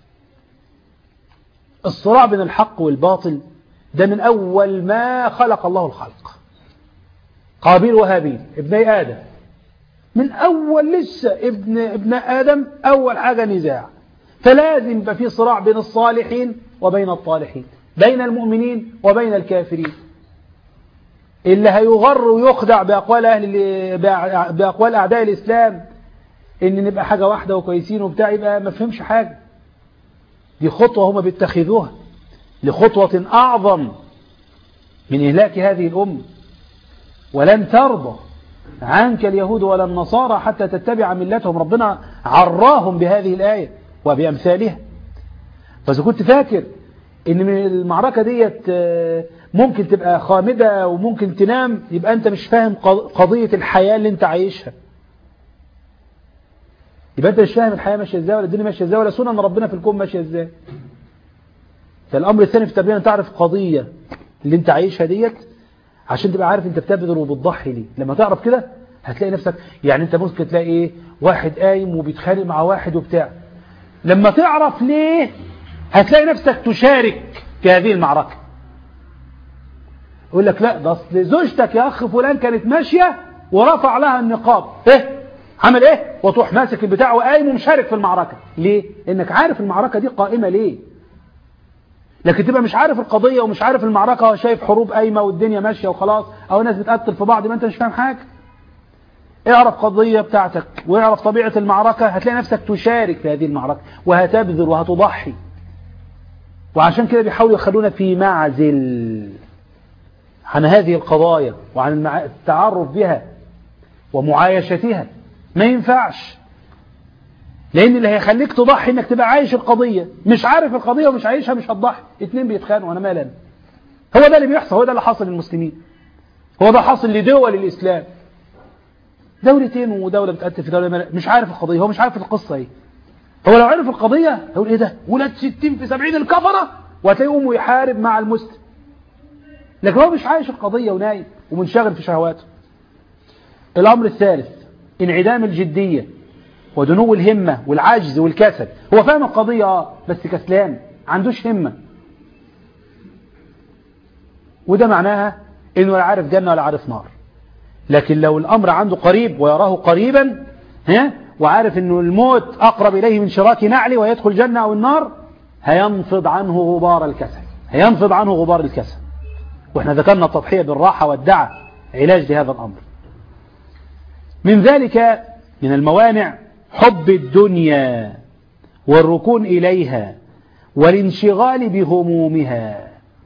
الصراع بين الحق والباطل ده من أول ما خلق الله الخلق قابيل وهابيل ابني آدم من أول لسه ابن, ابن آدم أول حاجة نزاع فلازم يبقى في صراع بين الصالحين وبين الطالحين بين المؤمنين وبين الكافرين اللي هيغر ويخدع بأقوال, أهل بأقوال أعداء الإسلام إن نبقى حاجة واحدة وكويسين وبتاع يبقى ما فهمش حاجة دي خطوة هم بيتخذوها لخطوة أعظم من إهلاك هذه الأمة ولن ترضى عنك اليهود ولا النصارى حتى تتبع ملتهم ربنا عراهم بهذه الآية وبأمثالها فإذا كنت فاكر إن من المعركة ديت ممكن تبقى خامدة وممكن تنام يبقى أنت مش فاهم قضية الحياة اللي أنت عايشها يبقى انت مش فاهم الحياة ماشية ازاي ولا الدنيا ماشية ازاي ولا سنن ربنا في الكون ماشية ازاي فالأمر الثاني في التربية أن تعرف قضية اللي انت عايشها ديت عشان تبقى عارف انت بتبذل وبتضحي ليه لما تعرف كده هتلاقي نفسك يعني انت ممكن تلاقي ايه واحد قايم وبيتخانق مع واحد وبتاع لما تعرف ليه هتلاقي نفسك تشارك في هذه المعركة يقول لك لا ده اصل زوجتك يا اخ فلان كانت ماشية ورفع لها النقاب ايه عمل ايه وتروح ماسك البتاع وقايم ومشارك في المعركة ليه انك عارف المعركة دي قائمة ليه لكن تبقى مش عارف القضية ومش عارف المعركة وشايف حروب قايمة والدنيا ماشية وخلاص او ناس بتقتل في بعض ما انت مش فاهم حاجة اعرف قضية بتاعتك واعرف طبيعة المعركة هتلاقي نفسك تشارك في هذه المعركة وهتبذل وهتضحي وعشان كده بيحاولوا يخلونا في معزل عن هذه القضايا وعن التعرف بها ومعايشتها ما ينفعش لان اللي هيخليك تضحي انك تبقى عايش القضية مش عارف القضية ومش عايشها مش هتضحي اتنين بيتخانقوا انا مالا هو ده اللي بيحصل هو ده اللي حاصل للمسلمين هو ده حاصل لدول الاسلام دولتين ودولة بتقتل في دولة مش عارف القضية هو مش عارف القصة ايه هو لو عرف القضية هيقول ايه ده ولاد ستين في سبعين الكفرة وهتلاقيه يقوم يحارب مع المسلم لكن هو مش عايش القضية ونايم ومنشغل في شهواته الأمر الثالث انعدام الجدية ودنو الهمة والعجز والكسل هو فاهم القضية اه بس كسلان عندوش همة وده معناها انه لا عارف جنة ولا عارف نار لكن لو الأمر عنده قريب ويراه قريبا ها وعارف انه الموت أقرب إليه من شراك نعلي ويدخل الجنة أو النار هينفض عنه غبار الكسل هينفض عنه غبار الكسل واحنا ذكرنا التضحية بالراحة والدعة علاج لهذا الأمر من ذلك من الموانع حب الدنيا والركون إليها والانشغال بهمومها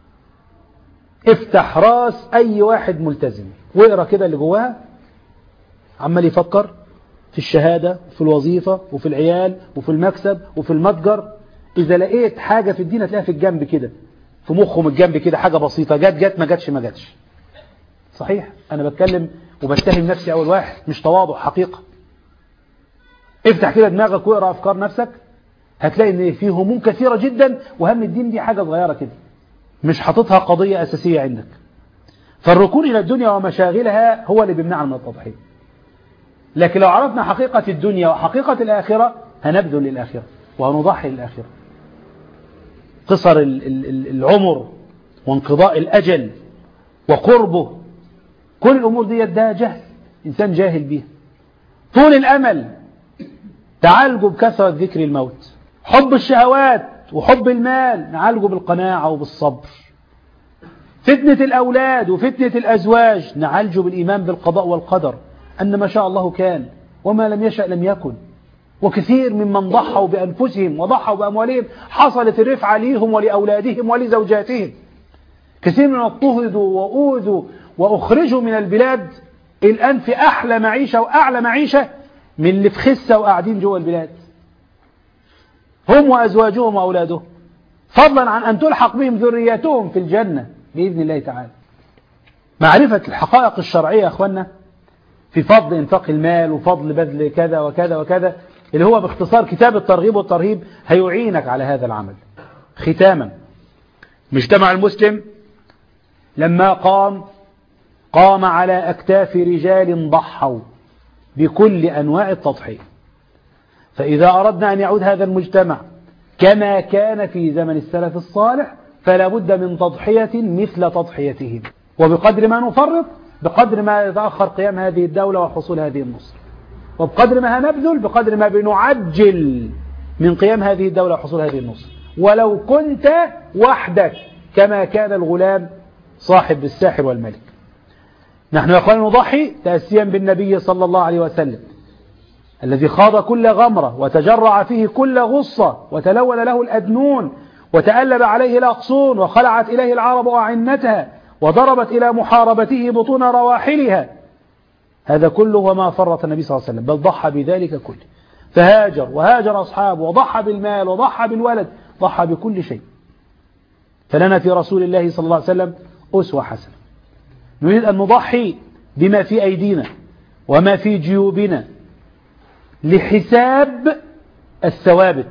افتح راس أي واحد ملتزم واقرا كده اللي جواها عمال يفكر في الشهادة وفي الوظيفة وفي العيال وفي المكسب وفي المتجر إذا لقيت حاجة في الدين هتلاقيها في الجنب كده في مخه من الجنب كده حاجة بسيطة جت جت ما جتش ما جتش صحيح أنا بتكلم وبتهم نفسي أول واحد مش تواضع حقيقة افتح كده دماغك واقرا أفكار نفسك هتلاقي ان في هموم كثيرة جدا وهم الدين دي حاجة صغيرة كده مش حاططها قضية أساسية عندك فالركون إلى الدنيا ومشاغلها هو اللي بيمنعنا من التضحية لكن لو عرفنا حقيقة الدنيا وحقيقة الآخرة هنبذل للآخرة وهنضحي للآخرة قصر العمر وانقضاء الأجل وقربه كل الأمور دي ده جهل إنسان جاهل بيها طول الأمل تعالجوا بكثرة ذكر الموت حب الشهوات وحب المال نعالجه بالقناعة وبالصبر فتنة الأولاد وفتنة الأزواج نعالجه بالإيمان بالقضاء والقدر أن ما شاء الله كان وما لم يشأ لم يكن وكثير ممن ضحوا بأنفسهم وضحوا بأموالهم حصلت الرفعة ليهم ولأولادهم ولزوجاتهم كثير من اضطهدوا وأوذوا وأخرجوا من البلاد الآن في أحلى معيشة وأعلى معيشة من اللي في خسة وقاعدين جوه البلاد هم وأزواجهم وأولادهم فضلا عن أن تلحق بهم ذرياتهم في الجنة بإذن الله تعالى معرفة الحقائق الشرعية يا أخوانا في فضل انفاق المال وفضل بذل كذا وكذا وكذا اللي هو باختصار كتاب الترغيب والترهيب هيعينك على هذا العمل ختاما مجتمع المسلم لما قام قام على أكتاف رجال ضحوا بكل أنواع التضحية فإذا أردنا أن يعود هذا المجتمع كما كان في زمن السلف الصالح فلا بد من تضحية مثل تضحيتهم وبقدر ما نفرط بقدر ما يتأخر قيام هذه الدولة وحصول هذه النصر وبقدر ما هنبذل بقدر ما بنعجل من قيام هذه الدولة وحصول هذه النصر ولو كنت وحدك كما كان الغلام صاحب الساحر والملك نحن يا أخوان نضحي تأسيا بالنبي صلى الله عليه وسلم الذي خاض كل غمرة وتجرع فيه كل غصة وتلون له الأدنون وتألب عليه الأقصون وخلعت إليه العرب أعنتها وضربت إلى محاربته بطون رواحلها هذا كله وما فرط النبي صلى الله عليه وسلم بل ضحى بذلك كله فهاجر وهاجر أصحابه وضحى بالمال وضحى بالولد ضحى بكل شيء فلنا في رسول الله صلى الله عليه وسلم أسوة حسنة نريد أن نضحي بما في أيدينا وما في جيوبنا لحساب الثوابت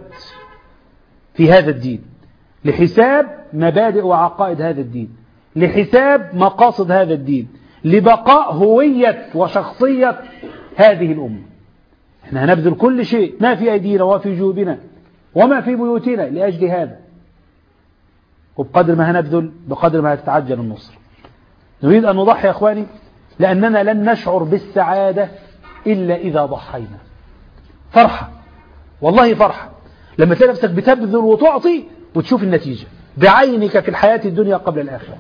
في هذا الدين لحساب مبادئ وعقائد هذا الدين لحساب مقاصد هذا الدين لبقاء هوية وشخصية هذه الأمة احنا هنبذل كل شيء ما في أيدينا وفي جيوبنا وما في بيوتنا لأجل هذا وبقدر ما هنبذل بقدر ما هتتعجل النصر نريد أن نضحي يا أخواني لأننا لن نشعر بالسعادة إلا إذا ضحينا فرحة والله فرحة لما تلاقي نفسك بتبذل وتعطي وتشوف النتيجة بعينك في الحياة الدنيا قبل الآخرة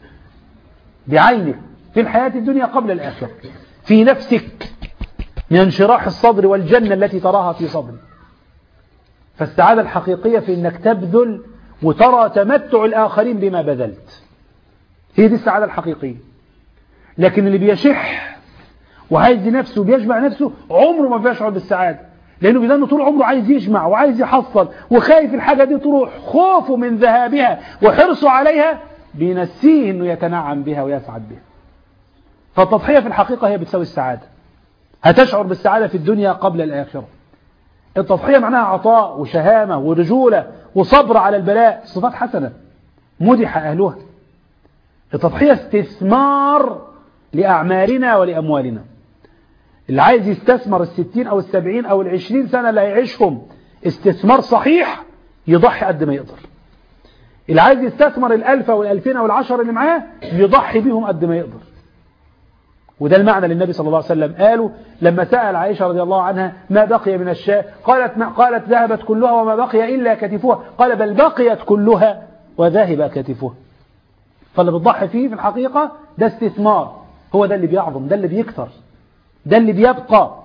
بعينك في الحياة الدنيا قبل الآخرة في نفسك من انشراح الصدر والجنة التي تراها في صدرك فالسعادة الحقيقية في أنك تبذل وترى تمتع الآخرين بما بذلت هي دي السعادة الحقيقية لكن اللي بيشح وعايز نفسه وبيشبع نفسه عمره ما بيشعر بالسعادة لأنه بيظن طول عمره عايز يجمع وعايز يحصل وخايف الحاجة دي تروح خوفه من ذهابها وحرصه عليها بينسيه أنه يتنعم بها ويسعد بها فالتضحية في الحقيقة هي بتساوي السعادة هتشعر بالسعادة في الدنيا قبل الآخرة التضحية معناها عطاء وشهامة ورجولة وصبر على البلاء صفات حسنة مدح أهلها التضحية استثمار لأعمالنا ولأموالنا اللي عايز يستثمر الستين أو السبعين أو العشرين سنة اللي هيعيشهم استثمار صحيح يضحي قد ما يقدر اللي عايز يستثمر الألف أو الألفين أو العشر اللي معاه يضحي بيهم قد ما يقدر وده المعنى اللي النبي صلى الله عليه وسلم قاله لما سأل عائشة رضي الله عنها ما بقي من الشاة قالت, ما قالت ذهبت كلها وما بقي إلا كتفها قال بل بقيت كلها وذهب كتفها فاللي بتضحي فيه في الحقيقة ده استثمار هو ده اللي بيعظم ده اللي بيكثر ده اللي بيبقى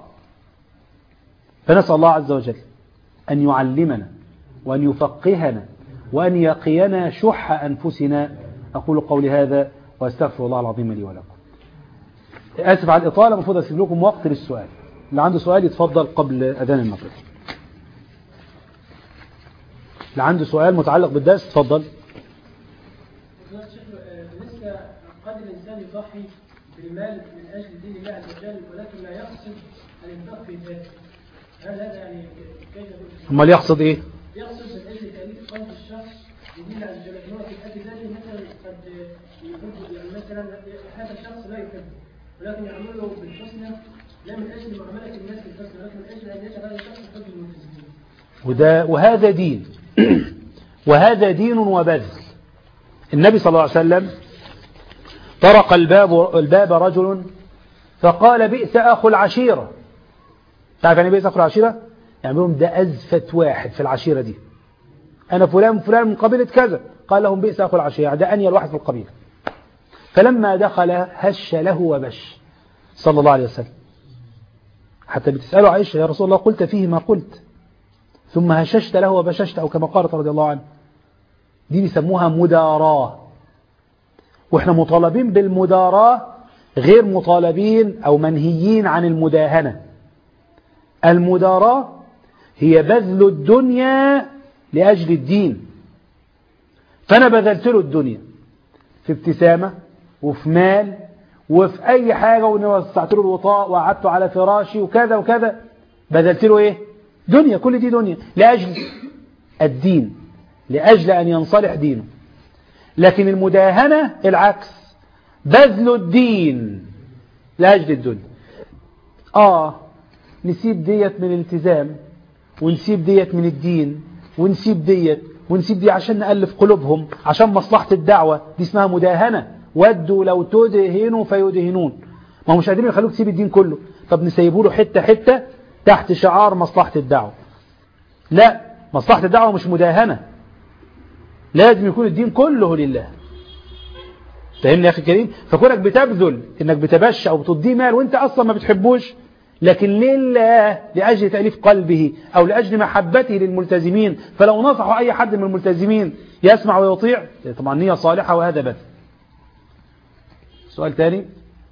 فنسأل الله عز وجل أن يعلمنا وأن يفقهنا وأن يقينا شح أنفسنا أقول قولي هذا وأستغفر الله العظيم لي ولكم آسف على الإطالة المفروض أسيب لكم وقت للسؤال اللي عنده سؤال يتفضل قبل أذان المغرب اللي عنده سؤال متعلق بالدرس تفضل بالنسبة قد الإنسان يضحي بالمال من أجل دين الله عز وجل ولكن لا يقصد الإنفاق في ذاته هل هذا يعني كيف أمال يقصد إيه يقصد من أجل تأليف قلب الشخص لدين الله عز وجل لكن هو في حد ذاته مثلا قد يحب يعني مثلا هذا الشخص لا يحبه ولكن يعمله بالحسنى لا من أجل معاملة الناس بالحسنى ولكن من أجل أن يجعل هذا الشخص يحب الملتزمين وده وهذا دين وهذا دين وبذل النبي صلى الله عليه وسلم طرق الباب الباب رجل فقال بئس أخو العشيرة تعرف يعني بئس أخو العشيرة يعني لهم ده أزفت واحد في العشيرة دي أنا فلان فلان من قبيلة كذا قال لهم بئس أخو العشيرة يعني ده أنيل واحد في القبيلة فلما دخل هش له وبش صلى الله عليه وسلم حتى بتسأله عائشة يا رسول الله قلت فيه ما قلت ثم هششت له وبششت أو كما قالت رضي الله عنه دي بيسموها مداراة واحنا مطالبين بالمداراة غير مطالبين أو منهيين عن المداهنة المداراة هي بذل الدنيا لأجل الدين فأنا بذلت له الدنيا في ابتسامة وفي مال وفي أي حاجة ووسعت له الوطاء وقعدته على فراشي وكذا وكذا بذلت له إيه دنيا كل دي دنيا لأجل الدين لأجل أن ينصلح دينه لكن المداهنة العكس بذل الدين لأجل الدنيا آه نسيب ديت من الالتزام ونسيب ديت من الدين ونسيب ديت ونسيب دي عشان نألف قلوبهم عشان مصلحة الدعوة دي اسمها مداهنة ودوا لو تدهنوا فيدهنون ما هو مش قادرين يخلوك تسيب الدين كله طب نسيبه له حتة حتة تحت شعار مصلحة الدعوة لا مصلحة الدعوة مش مداهنة لازم يكون الدين كله لله فهمني يا أخي الكريم فكونك بتبذل انك بتبشع وبتديه مال وانت اصلا ما بتحبوش لكن لله لأجل تأليف قلبه أو لأجل محبته للملتزمين فلو نصحوا أي حد من الملتزمين يسمع ويطيع طبعا نية صالحة وهذا بذل سؤال تاني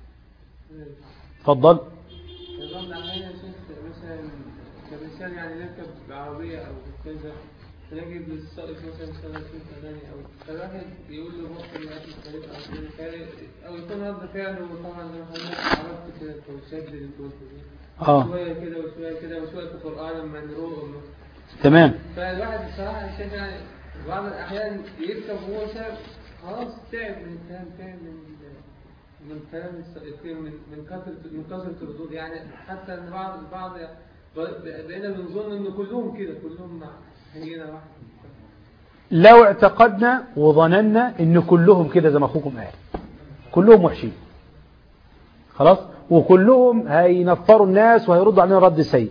تفضل الرمل أحيانا شيخ مثلا كمثال يعني نركب بعربية أو كذا نجد السائق مثلا شغال في أغاني أو فالواحد يقول له بطل يأكل طريق أو كده أو يكون رد فعله طبعا زي ما حضرتك عرفت كده توشات للكويت آه. شويه كده وشويه كده وشويه في القران لما نروح تمام فالواحد بصراحه أنا شايف يعني بعض الاحيان يركب وهو شاب خلاص تعب من الكلام تعب من من كلام الس- من من كثره من كثره الردود يعني حتى ان بعض البعض بقينا بنظن ان كلهم كده كلهم مع هينا واحده لو اعتقدنا وظننا ان كلهم كده زي ما اخوكم قال كلهم وحشين خلاص وكلهم هينفروا الناس وهيردوا علينا رد سيء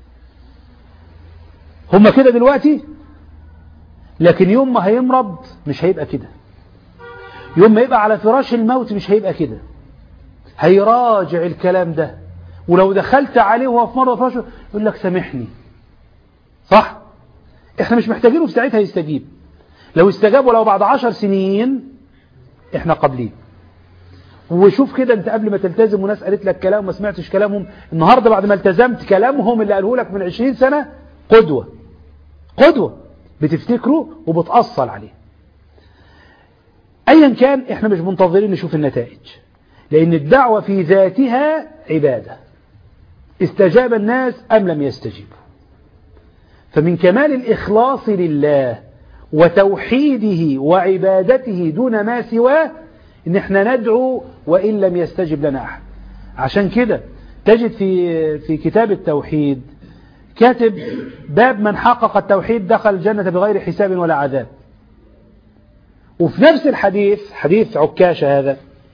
هم كده دلوقتي لكن يوم ما هيمرض مش هيبقى كده يوم ما يبقى على فراش الموت مش هيبقى كده هيراجع الكلام ده ولو دخلت عليه وهو في مرض فراشه يقول لك سامحني صح احنا مش محتاجينه في ساعتها يستجيب لو استجاب ولو بعد عشر سنين احنا قابلين وشوف كده انت قبل ما تلتزم وناس قالت لك كلام وما سمعتش كلامهم النهاردة بعد ما التزمت كلامهم اللي قاله لك من عشرين سنة قدوة قدوة بتفتكره وبتأصل عليه ايا كان احنا مش منتظرين نشوف النتائج لان الدعوة في ذاتها عبادة استجاب الناس ام لم يستجيبوا فمن كمال الإخلاص لله وتوحيده وعبادته دون ما سواه إن احنا ندعو وإن لم يستجب لنا أحد عشان كده تجد في في كتاب التوحيد كاتب باب من حقق التوحيد دخل الجنة بغير حساب ولا عذاب وفي نفس الحديث حديث عكاشة هذا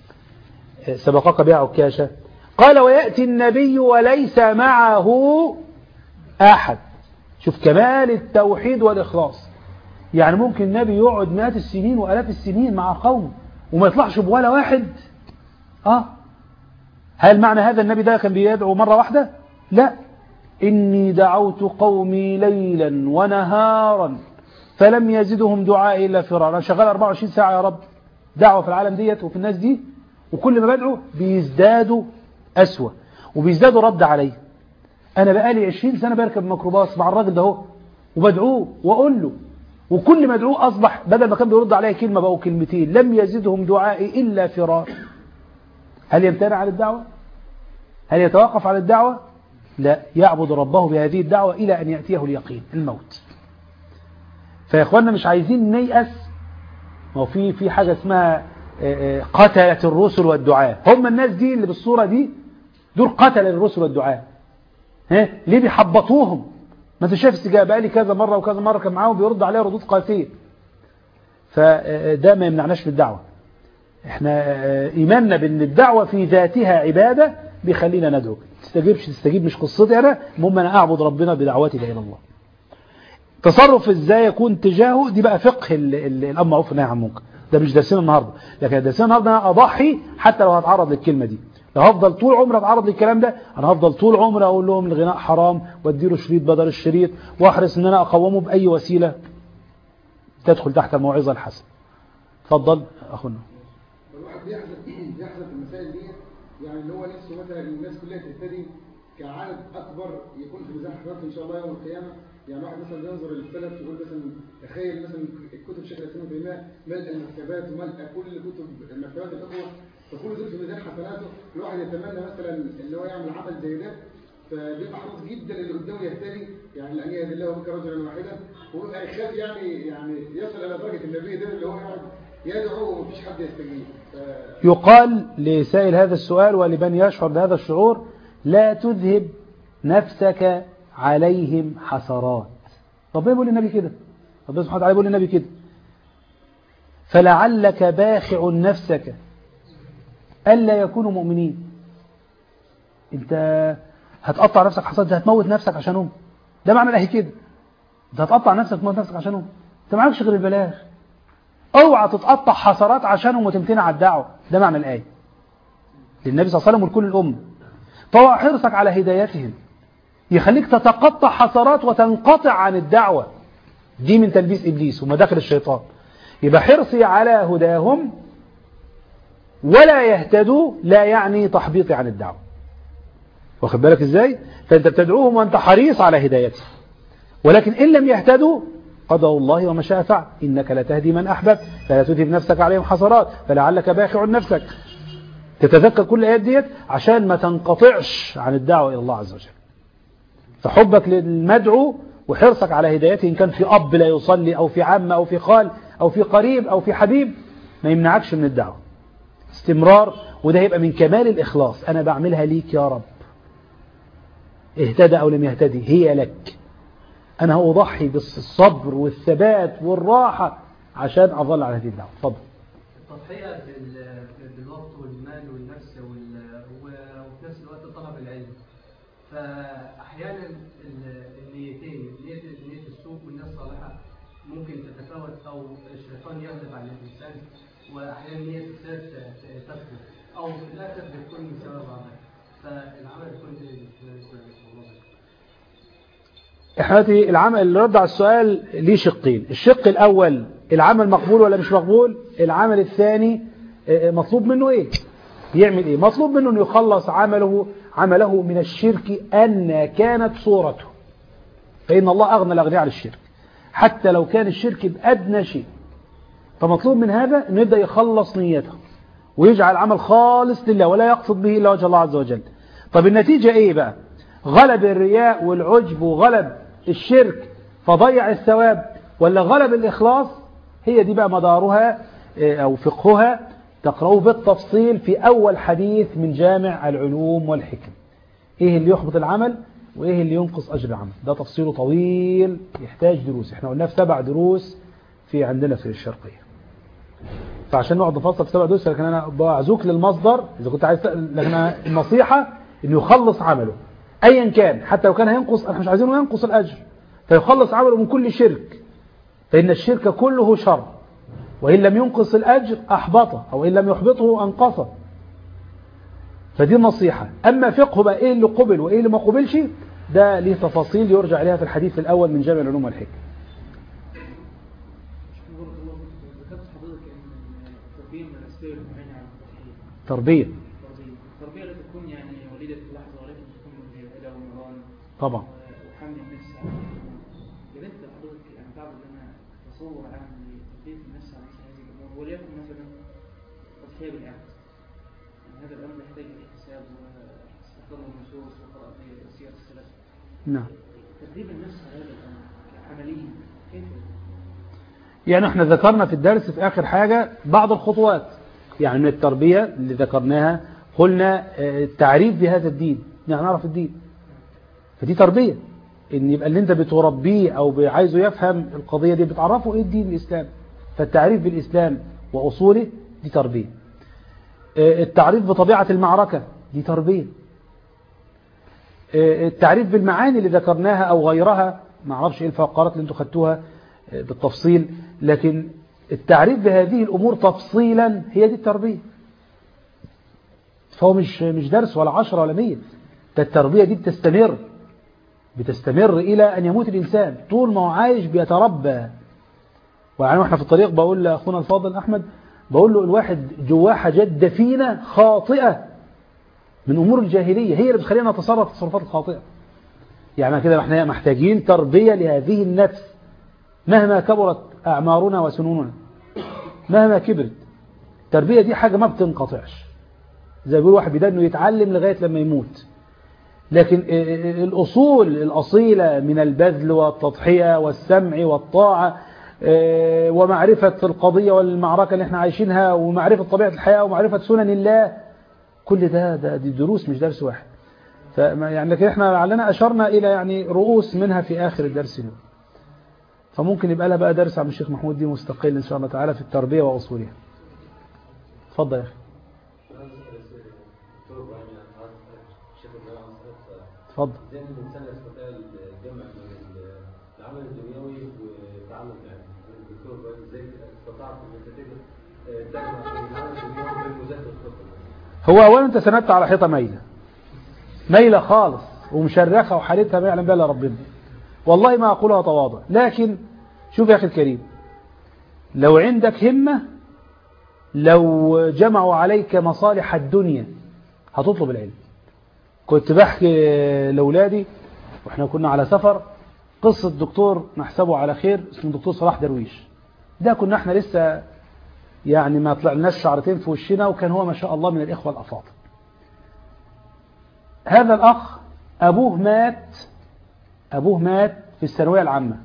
سبقك بها عكاشة قال ويأتي النبي وليس معه أحد شوف كمال التوحيد والإخلاص يعني ممكن النبي يقعد مئات السنين وآلاف السنين مع قوم وما يطلعش بولا واحد آه هل معنى هذا النبي ده كان بيدعو مرة واحدة لا إني دعوت قومي ليلا ونهارا فلم يزدهم دعائي إلا فرارا أنا شغال 24 ساعة يا رب دعوة في العالم ديت وفي الناس دي وكل ما بدعو بيزدادوا أسوأ وبيزدادوا رد عليه أنا بقالي 20 سنة بركب ميكروباص مع الراجل ده اهو وبدعوه وأقول له وكل ما ادعوه أصبح بدل ما كان بيرد عليا كلمة بقوا كلمتين لم يزدهم دعائي إلا فرار هل يمتنع عن الدعوة؟ هل يتوقف عن الدعوة؟ لا يعبد ربه بهذه الدعوة إلى أن يأتيه اليقين الموت فيا إخواننا مش عايزين نيأس ما هو في في حاجة اسمها قتلة الرسل والدعاء هم الناس دي اللي بالصورة دي دول قتل الرسل والدعاء ها ليه بيحبطوهم ما انت شايف استجابه بقالي كذا مرة وكذا مرة كان معاهم بيرد عليها ردود قاسية فده ما يمنعناش من الدعوة احنا ايماننا بان الدعوة في ذاتها عبادة بيخلينا ندعو تستجيبش تستجيب مش قصتي انا المهم انا اعبد ربنا بدعوتي الى الله تصرف ازاي يكون تجاهه دي بقى فقه الامر معروف والنهي عن المنكر ده مش درسنا النهارده لكن درسنا النهارده انا اضحي حتى لو هتعرض للكلمه دي لو هفضل طول عمري اتعرض للكلام ده انا هفضل طول عمري اقول لهم الغناء حرام واديله شريط بدل الشريط واحرص ان انا اقومه باي وسيله تدخل تحت الموعظه الحسنه اتفضل اخونا الواحد بيحزن بيحزن في المسائل دي يعني اللي هو نفسه مثلا الناس كلها تهتدي كعدد اكبر يكون في ميزان حسناته ان شاء الله يوم القيامه يعني واحد مثلا بينظر للسلف يقول مثلا تخيل مثلا الكتب شكل ابن تيميه ملء المكتبات وملء كل كتب المكتبات الاخوه فكل دول في ميزان حسناته الواحد يتمنى مثلا اللي هو يعمل عمل زي ده فبيبقى حريص جدا اللي قدامه يهتدي يعني لان يهدي الله بك رجلا واحدا وبيبقى يخاف يعني يعني يصل الى درجه النبي ده اللي هو يقعد يدعو ومفيش حد يستجيب ف... يقال لسائل هذا السؤال ولمن يشعر بهذا الشعور لا تذهب نفسك عليهم حسرات ربنا يقول للنبي كده ربنا سبحانه وتعالى يقول للنبي كده فلعلك باخع نفسك ألا يكونوا مؤمنين انت هتقطع نفسك حسرات هتموت نفسك عشانهم ده معنى الآية كده انت هتقطع نفسك تموت نفسك عشانهم انت معكش غير البلاغ اوعى تتقطع حسرات عشانهم وتمتنع على الدعوة ده معنى الآية للنبي صلى الله عليه وسلم ولكل الأمة فهو حرصك على هدايتهم يخليك تتقطع حسرات وتنقطع عن الدعوة دي من تلبيس إبليس ومداخل الشيطان يبقى حرصي على هداهم ولا يهتدوا لا يعني تحبيطي عن الدعوة واخد بالك ازاي فانت بتدعوهم وانت حريص على هدايتهم ولكن ان لم يهتدوا قضى الله وما شاء فعل إنك لا تهدي من أحبب فلا تذهب نفسك عليهم حسرات فلعلك باخع نفسك تتذكر كل الآيات ديت عشان ما تنقطعش عن الدعوة إلى الله عز وجل فحبك للمدعو وحرصك على هدايته إن كان في أب لا يصلي أو في عم أو في خال أو في قريب أو في حبيب ما يمنعكش من الدعوة استمرار وده هيبقى من كمال الإخلاص أنا بعملها ليك يا رب اهتدى أو لم يهتدي هي لك أنا أضحي بالصبر والثبات والراحة عشان أظل على هذه الدعوة اتفضل التضحية بال- بالوقت والمال والنفس وال- و- وفي نفس الوقت طلب العلم فأحيانا ال- النيتين نية نية السوء والنية الصالحة ممكن تتفاوت أو الشيطان يغلب على الإنسان وأحيانا نية الخير ت- ت- تثبت أو في الآخر بتكون بسبب عمل فالعمل يكون كويس والله احنا دلوقتي العمل اللي رد على السؤال ليه شقين الشق الأول العمل مقبول ولا مش مقبول العمل الثاني اه، مطلوب منه ايه يعمل ايه مطلوب منه انه يخلص عمله عمله من الشرك أن كانت صورته فإن الله أغنى الأغنياء عن الشرك حتى لو كان الشرك بأدنى شيء فمطلوب من هذا انه يبدأ يخلص نيته ويجعل العمل خالص لله ولا يقصد به إلا وجه الله عز وجل طب النتيجة ايه بقى غلب الرياء والعجب وغلب الشرك فضيع الثواب ولا غلب الإخلاص هي دي بقى مدارها آه، أو فقهها تقرأوه بالتفصيل في أول حديث من جامع العلوم والحكم إيه اللي يحبط العمل وإيه اللي ينقص أجر العمل ده تفصيله طويل يحتاج دروس احنا قلناه في سبع دروس في عندنا في الشرقية فعشان نقعد نفصل في سبع دروس لكن أنا بعزوك للمصدر إذا كنت عايز لكن أنا النصيحة إنه يخلص عمله أيا كان حتى لو كان هينقص احنا مش عايزينه ينقص الأجر فيخلص عمله من كل شرك فإن الشرك كله شر وإن لم ينقص الأجر أحبطه أو إن لم يحبطه أنقصه فدي النصيحة أما فقه بقى إيه اللي قبل وإيه اللي ما قبلش ده ليه تفاصيل يرجع إليها في الحديث الأول من جامع العلوم والحكم بارك الله فيك ذكرت حضرتك ان التربيه من الاسباب المعينه على التضحيه تربية التربيه التربيه لا تكون يعني وليده اللحظه ولكن تكون مجاهده ومران طبعا وحمل النفس على الأمور. يا ريت حضرتك يعني تعرض لنا تصور عام لتربيه النفس على مثل هذه الامور وليكن مثلا تضحيه بالعقد يعني هذا الامر يحتاج الى احتساب واستحضار النصوص وقراءه سير السلف نعم تدريب النفس على هذا الامر عمليا كيف يعني احنا ذكرنا في الدرس في آخر حاجة بعض الخطوات يعني من التربية اللي ذكرناها قلنا آه، التعريف بهذا الدين يعني نعرف الدين فدي تربية ان يبقى اللي انت بتربيه او عايزه يفهم القضية دي بتعرفه ايه الدين الاسلام فالتعريف بالاسلام واصوله دي تربية آه، التعريف بطبيعة المعركة دي تربية آه، التعريف بالمعاني اللي ذكرناها او غيرها ما اعرفش ايه الفقرات اللي انتوا خدتوها آه، بالتفصيل لكن التعريف بهذه الامور تفصيلا هي دي التربية فهو مش مش درس ولا عشرة ولا مية ده التربية دي بتستمر بتستمر إلى أن يموت الإنسان طول ما هو عايش بيتربى ويعني واحنا في الطريق بقول لأخونا الفاضل أحمد بقول له الواحد جواه حاجات دفينة خاطئة من أمور الجاهلية هي اللي بتخلينا نتصرف التصرفات الخاطئة يعني كده احنا محتاجين تربية لهذه النفس مهما كبرت أعمارنا وسنوننا مهما كبرت التربية دي حاجة ما بتنقطعش زي بيقول واحد بدأ انه يتعلم لغاية لما يموت لكن الأصول الأصيلة من البذل والتضحية والسمع والطاعة ومعرفة القضية والمعركة اللي احنا عايشينها ومعرفة طبيعة الحياة ومعرفة سنن الله كل ده, ده دي دروس مش درس واحد يعني لكن احنا لعلنا أشرنا إلى يعني رؤوس منها في آخر الدرس اليوم فممكن يبقى لها بقى درس عن الشيخ محمود دي مستقل إن شاء الله تعالى في التربية وأصولها اتفضل يا أخي اتفضل ازاي الانسان يستطيع الجمع بين العمل الدنيوي والتعلم العلمي الدكتور بقى ازاي استطعت ان انت تقدر تجمع بين العمل الدنيوي وبين مذاكره الخطه هو اولا انت سندت على حيطه مايله مايله خالص ومشرخه وحالتها ما يعلم بها الا ربنا والله ما اقولها تواضع لكن شوف يا اخي الكريم لو عندك همه لو جمعوا عليك مصالح الدنيا هتطلب العلم كنت بحكي لأولادي واحنا كنا على سفر قصة دكتور نحسبه على خير اسمه دكتور صلاح درويش ده كنا احنا لسه يعني ما طلع لناش شعرتين في وشنا وكان هو ما شاء الله من الإخوة الأفاضل هذا الأخ أبوه مات أبوه مات في الثانوية العامة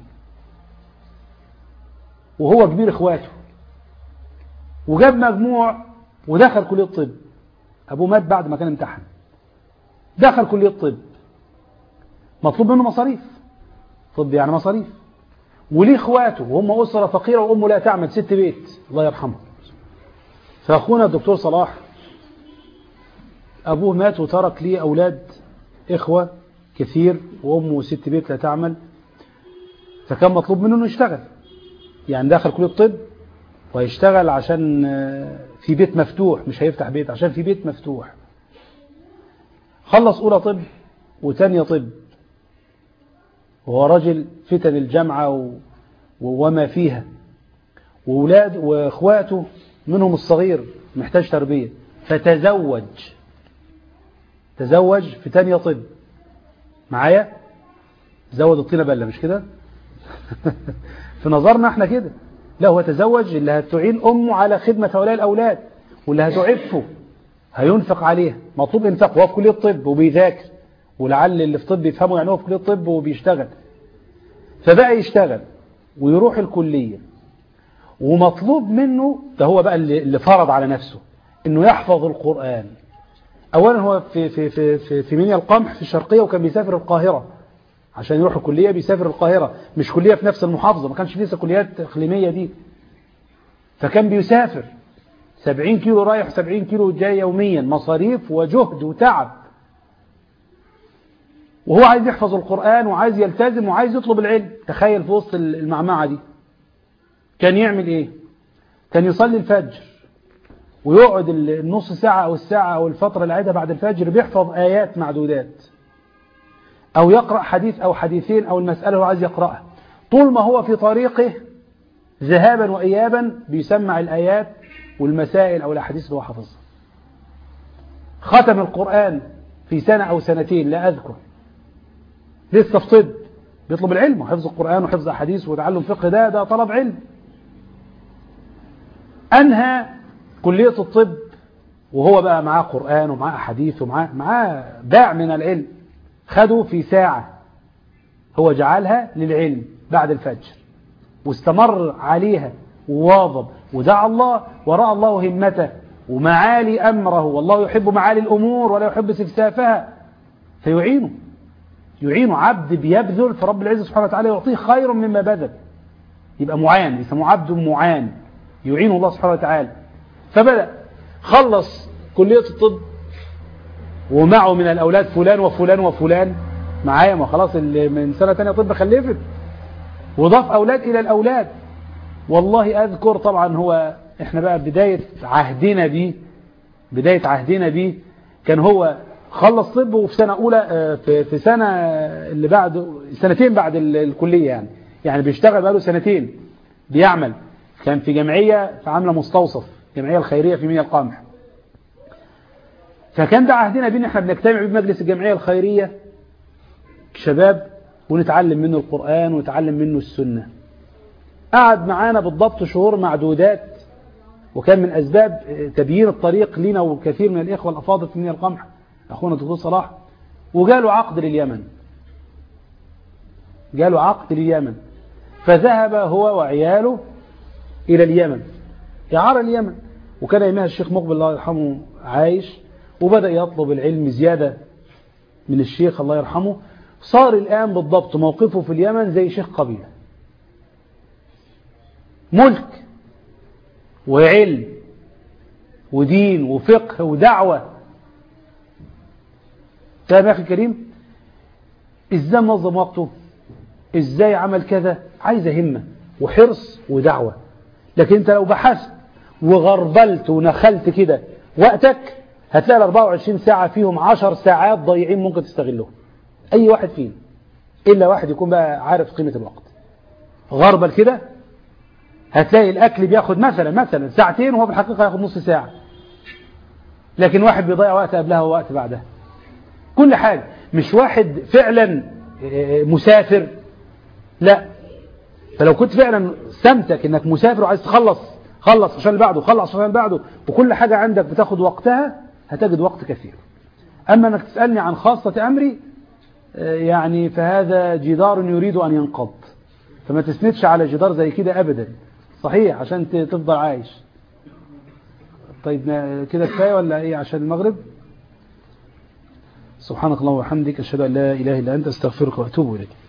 وهو كبير إخواته وجاب مجموع ودخل كلية الطب أبوه مات بعد ما كان امتحن دخل كلية الطب مطلوب منه مصاريف طب يعني مصاريف وليه اخواته وهم أسرة فقيرة وأمه لا تعمل ست بيت الله يرحمه فأخونا الدكتور صلاح أبوه مات وترك ليه أولاد إخوة كثير وأمه ست بيت لا تعمل فكان مطلوب منه أنه يشتغل يعني داخل كلية الطب ويشتغل عشان في بيت مفتوح مش هيفتح بيت عشان في بيت مفتوح خلص أولى طب وتانية طب وهو رجل فتن الجامعة و... وما فيها وولاد واخواته منهم الصغير محتاج تربية فتزوج تزوج في تانية طب معايا زود الطينة بلة مش كده في نظرنا احنا كده لا هو تزوج اللي هتعين أمه على خدمة هؤلاء الأولاد واللي هتعفه هينفق عليها مطلوب انفاق هو في كلية الطب وبيذاكر ولعل اللي في طب يفهموا يعني هو في كلية الطب وبيشتغل فبقى يشتغل ويروح الكلية ومطلوب منه ده هو بقى اللي فرض على نفسه انه يحفظ القرآن اولا هو في في في في, في منيا القمح في الشرقية وكان بيسافر القاهرة عشان يروح الكلية بيسافر القاهرة مش كلية في نفس المحافظة ما كانش لسه كليات اقليمية دي فكان بيسافر 70 كيلو رايح 70 كيلو جاي يوميا مصاريف وجهد وتعب وهو عايز يحفظ القرآن وعايز يلتزم وعايز يطلب العلم تخيل في وسط المعمعة دي كان يعمل ايه كان يصلي الفجر ويقعد النص ساعة أو الساعة أو الفترة اللي قاعدها بعد الفجر بيحفظ آيات معدودات أو يقرأ حديث أو حديثين أو المسألة هو عايز يقرأها طول ما هو في طريقه ذهابا وإيابا بيسمع الآيات والمسائل أو الأحاديث اللي هو حافظها ختم القرآن في سنة أو سنتين لا أذكر لسه في طب بيطلب العلم وحفظ القرآن وحفظ أحاديث وتعلم فقه ده ده طلب علم أنهى كلية الطب وهو بقى معاه قرآن ومعاه أحاديث ومعاه معاه باع من العلم خده في ساعة هو جعلها للعلم بعد الفجر واستمر عليها وواظب ودعا الله ورأى الله همته ومعالي أمره والله يحب معالي الأمور ولا يحب سفسافها فيعينه يعينه عبد بيبذل فرب العزة سبحانه وتعالى يعطيه خير مما بذل يبقى معان يسموه عبد معان يعينه الله سبحانه وتعالى فبدأ خلص كلية الطب ومعه من الأولاد فلان وفلان وفلان معايا ما خلاص اللي من سنة تانية طب خلفت وضاف أولاد إلى الأولاد والله أذكر طبعا هو احنا بقى بداية عهدنا بيه بداية عهدنا بيه كان هو خلص طب وفي سنة أولى في, في سنة اللي بعد سنتين بعد الكلية يعني يعني بيشتغل بقاله سنتين بيعمل كان في جمعية في عاملة مستوصف جمعية الخيرية في مياه القمح فكان ده عهدنا بيه ان احنا بنجتمع بمجلس الجمعية الخيرية شباب ونتعلم منه القرآن ونتعلم منه السنة قعد معانا بالضبط شهور معدودات وكان من أسباب تبيين الطريق لنا وكثير من الإخوة الأفاضل في مياه القمح أخونا الدكتور صلاح وجاله عقد لليمن جاله عقد لليمن فذهب هو وعياله إلى اليمن إعارة اليمن وكان يمها الشيخ مقبل الله يرحمه عايش وبدأ يطلب العلم زيادة من الشيخ الله يرحمه صار الآن بالضبط موقفه في اليمن زي شيخ قبيلة ملك وعلم ودين وفقه ودعوة فاهم يا أخي الكريم إزاي منظم وقته إزاي عمل كذا عايزة همة وحرص ودعوة لكن أنت لو بحثت وغربلت ونخلت كده وقتك هتلاقي ال 24 ساعة فيهم 10 ساعات ضايعين ممكن تستغلهم أي واحد فيهم إلا واحد يكون بقى عارف قيمة الوقت غربل كده هتلاقي الأكل بياخد مثلا مثلا ساعتين وهو بالحقيقة ياخد نص ساعة لكن واحد بيضيع وقت قبلها ووقت بعدها كل حاجة مش واحد فعلا مسافر لا فلو كنت فعلا سمتك انك مسافر وعايز تخلص خلص عشان اللي بعده خلص عشان اللي بعده وكل حاجة عندك بتاخد وقتها هتجد وقت كثير أما أنك تسألني عن خاصة أمري آه، يعني فهذا جدار يريد أن ينقض فما تسندش على جدار زي كده أبدا صحيح عشان ت- تفضل عايش طيب نا- كده كفاية ولا إيه عشان المغرب سبحانك اللهم وبحمدك أشهد أن لا إله إلا أنت أستغفرك وأتوب إليك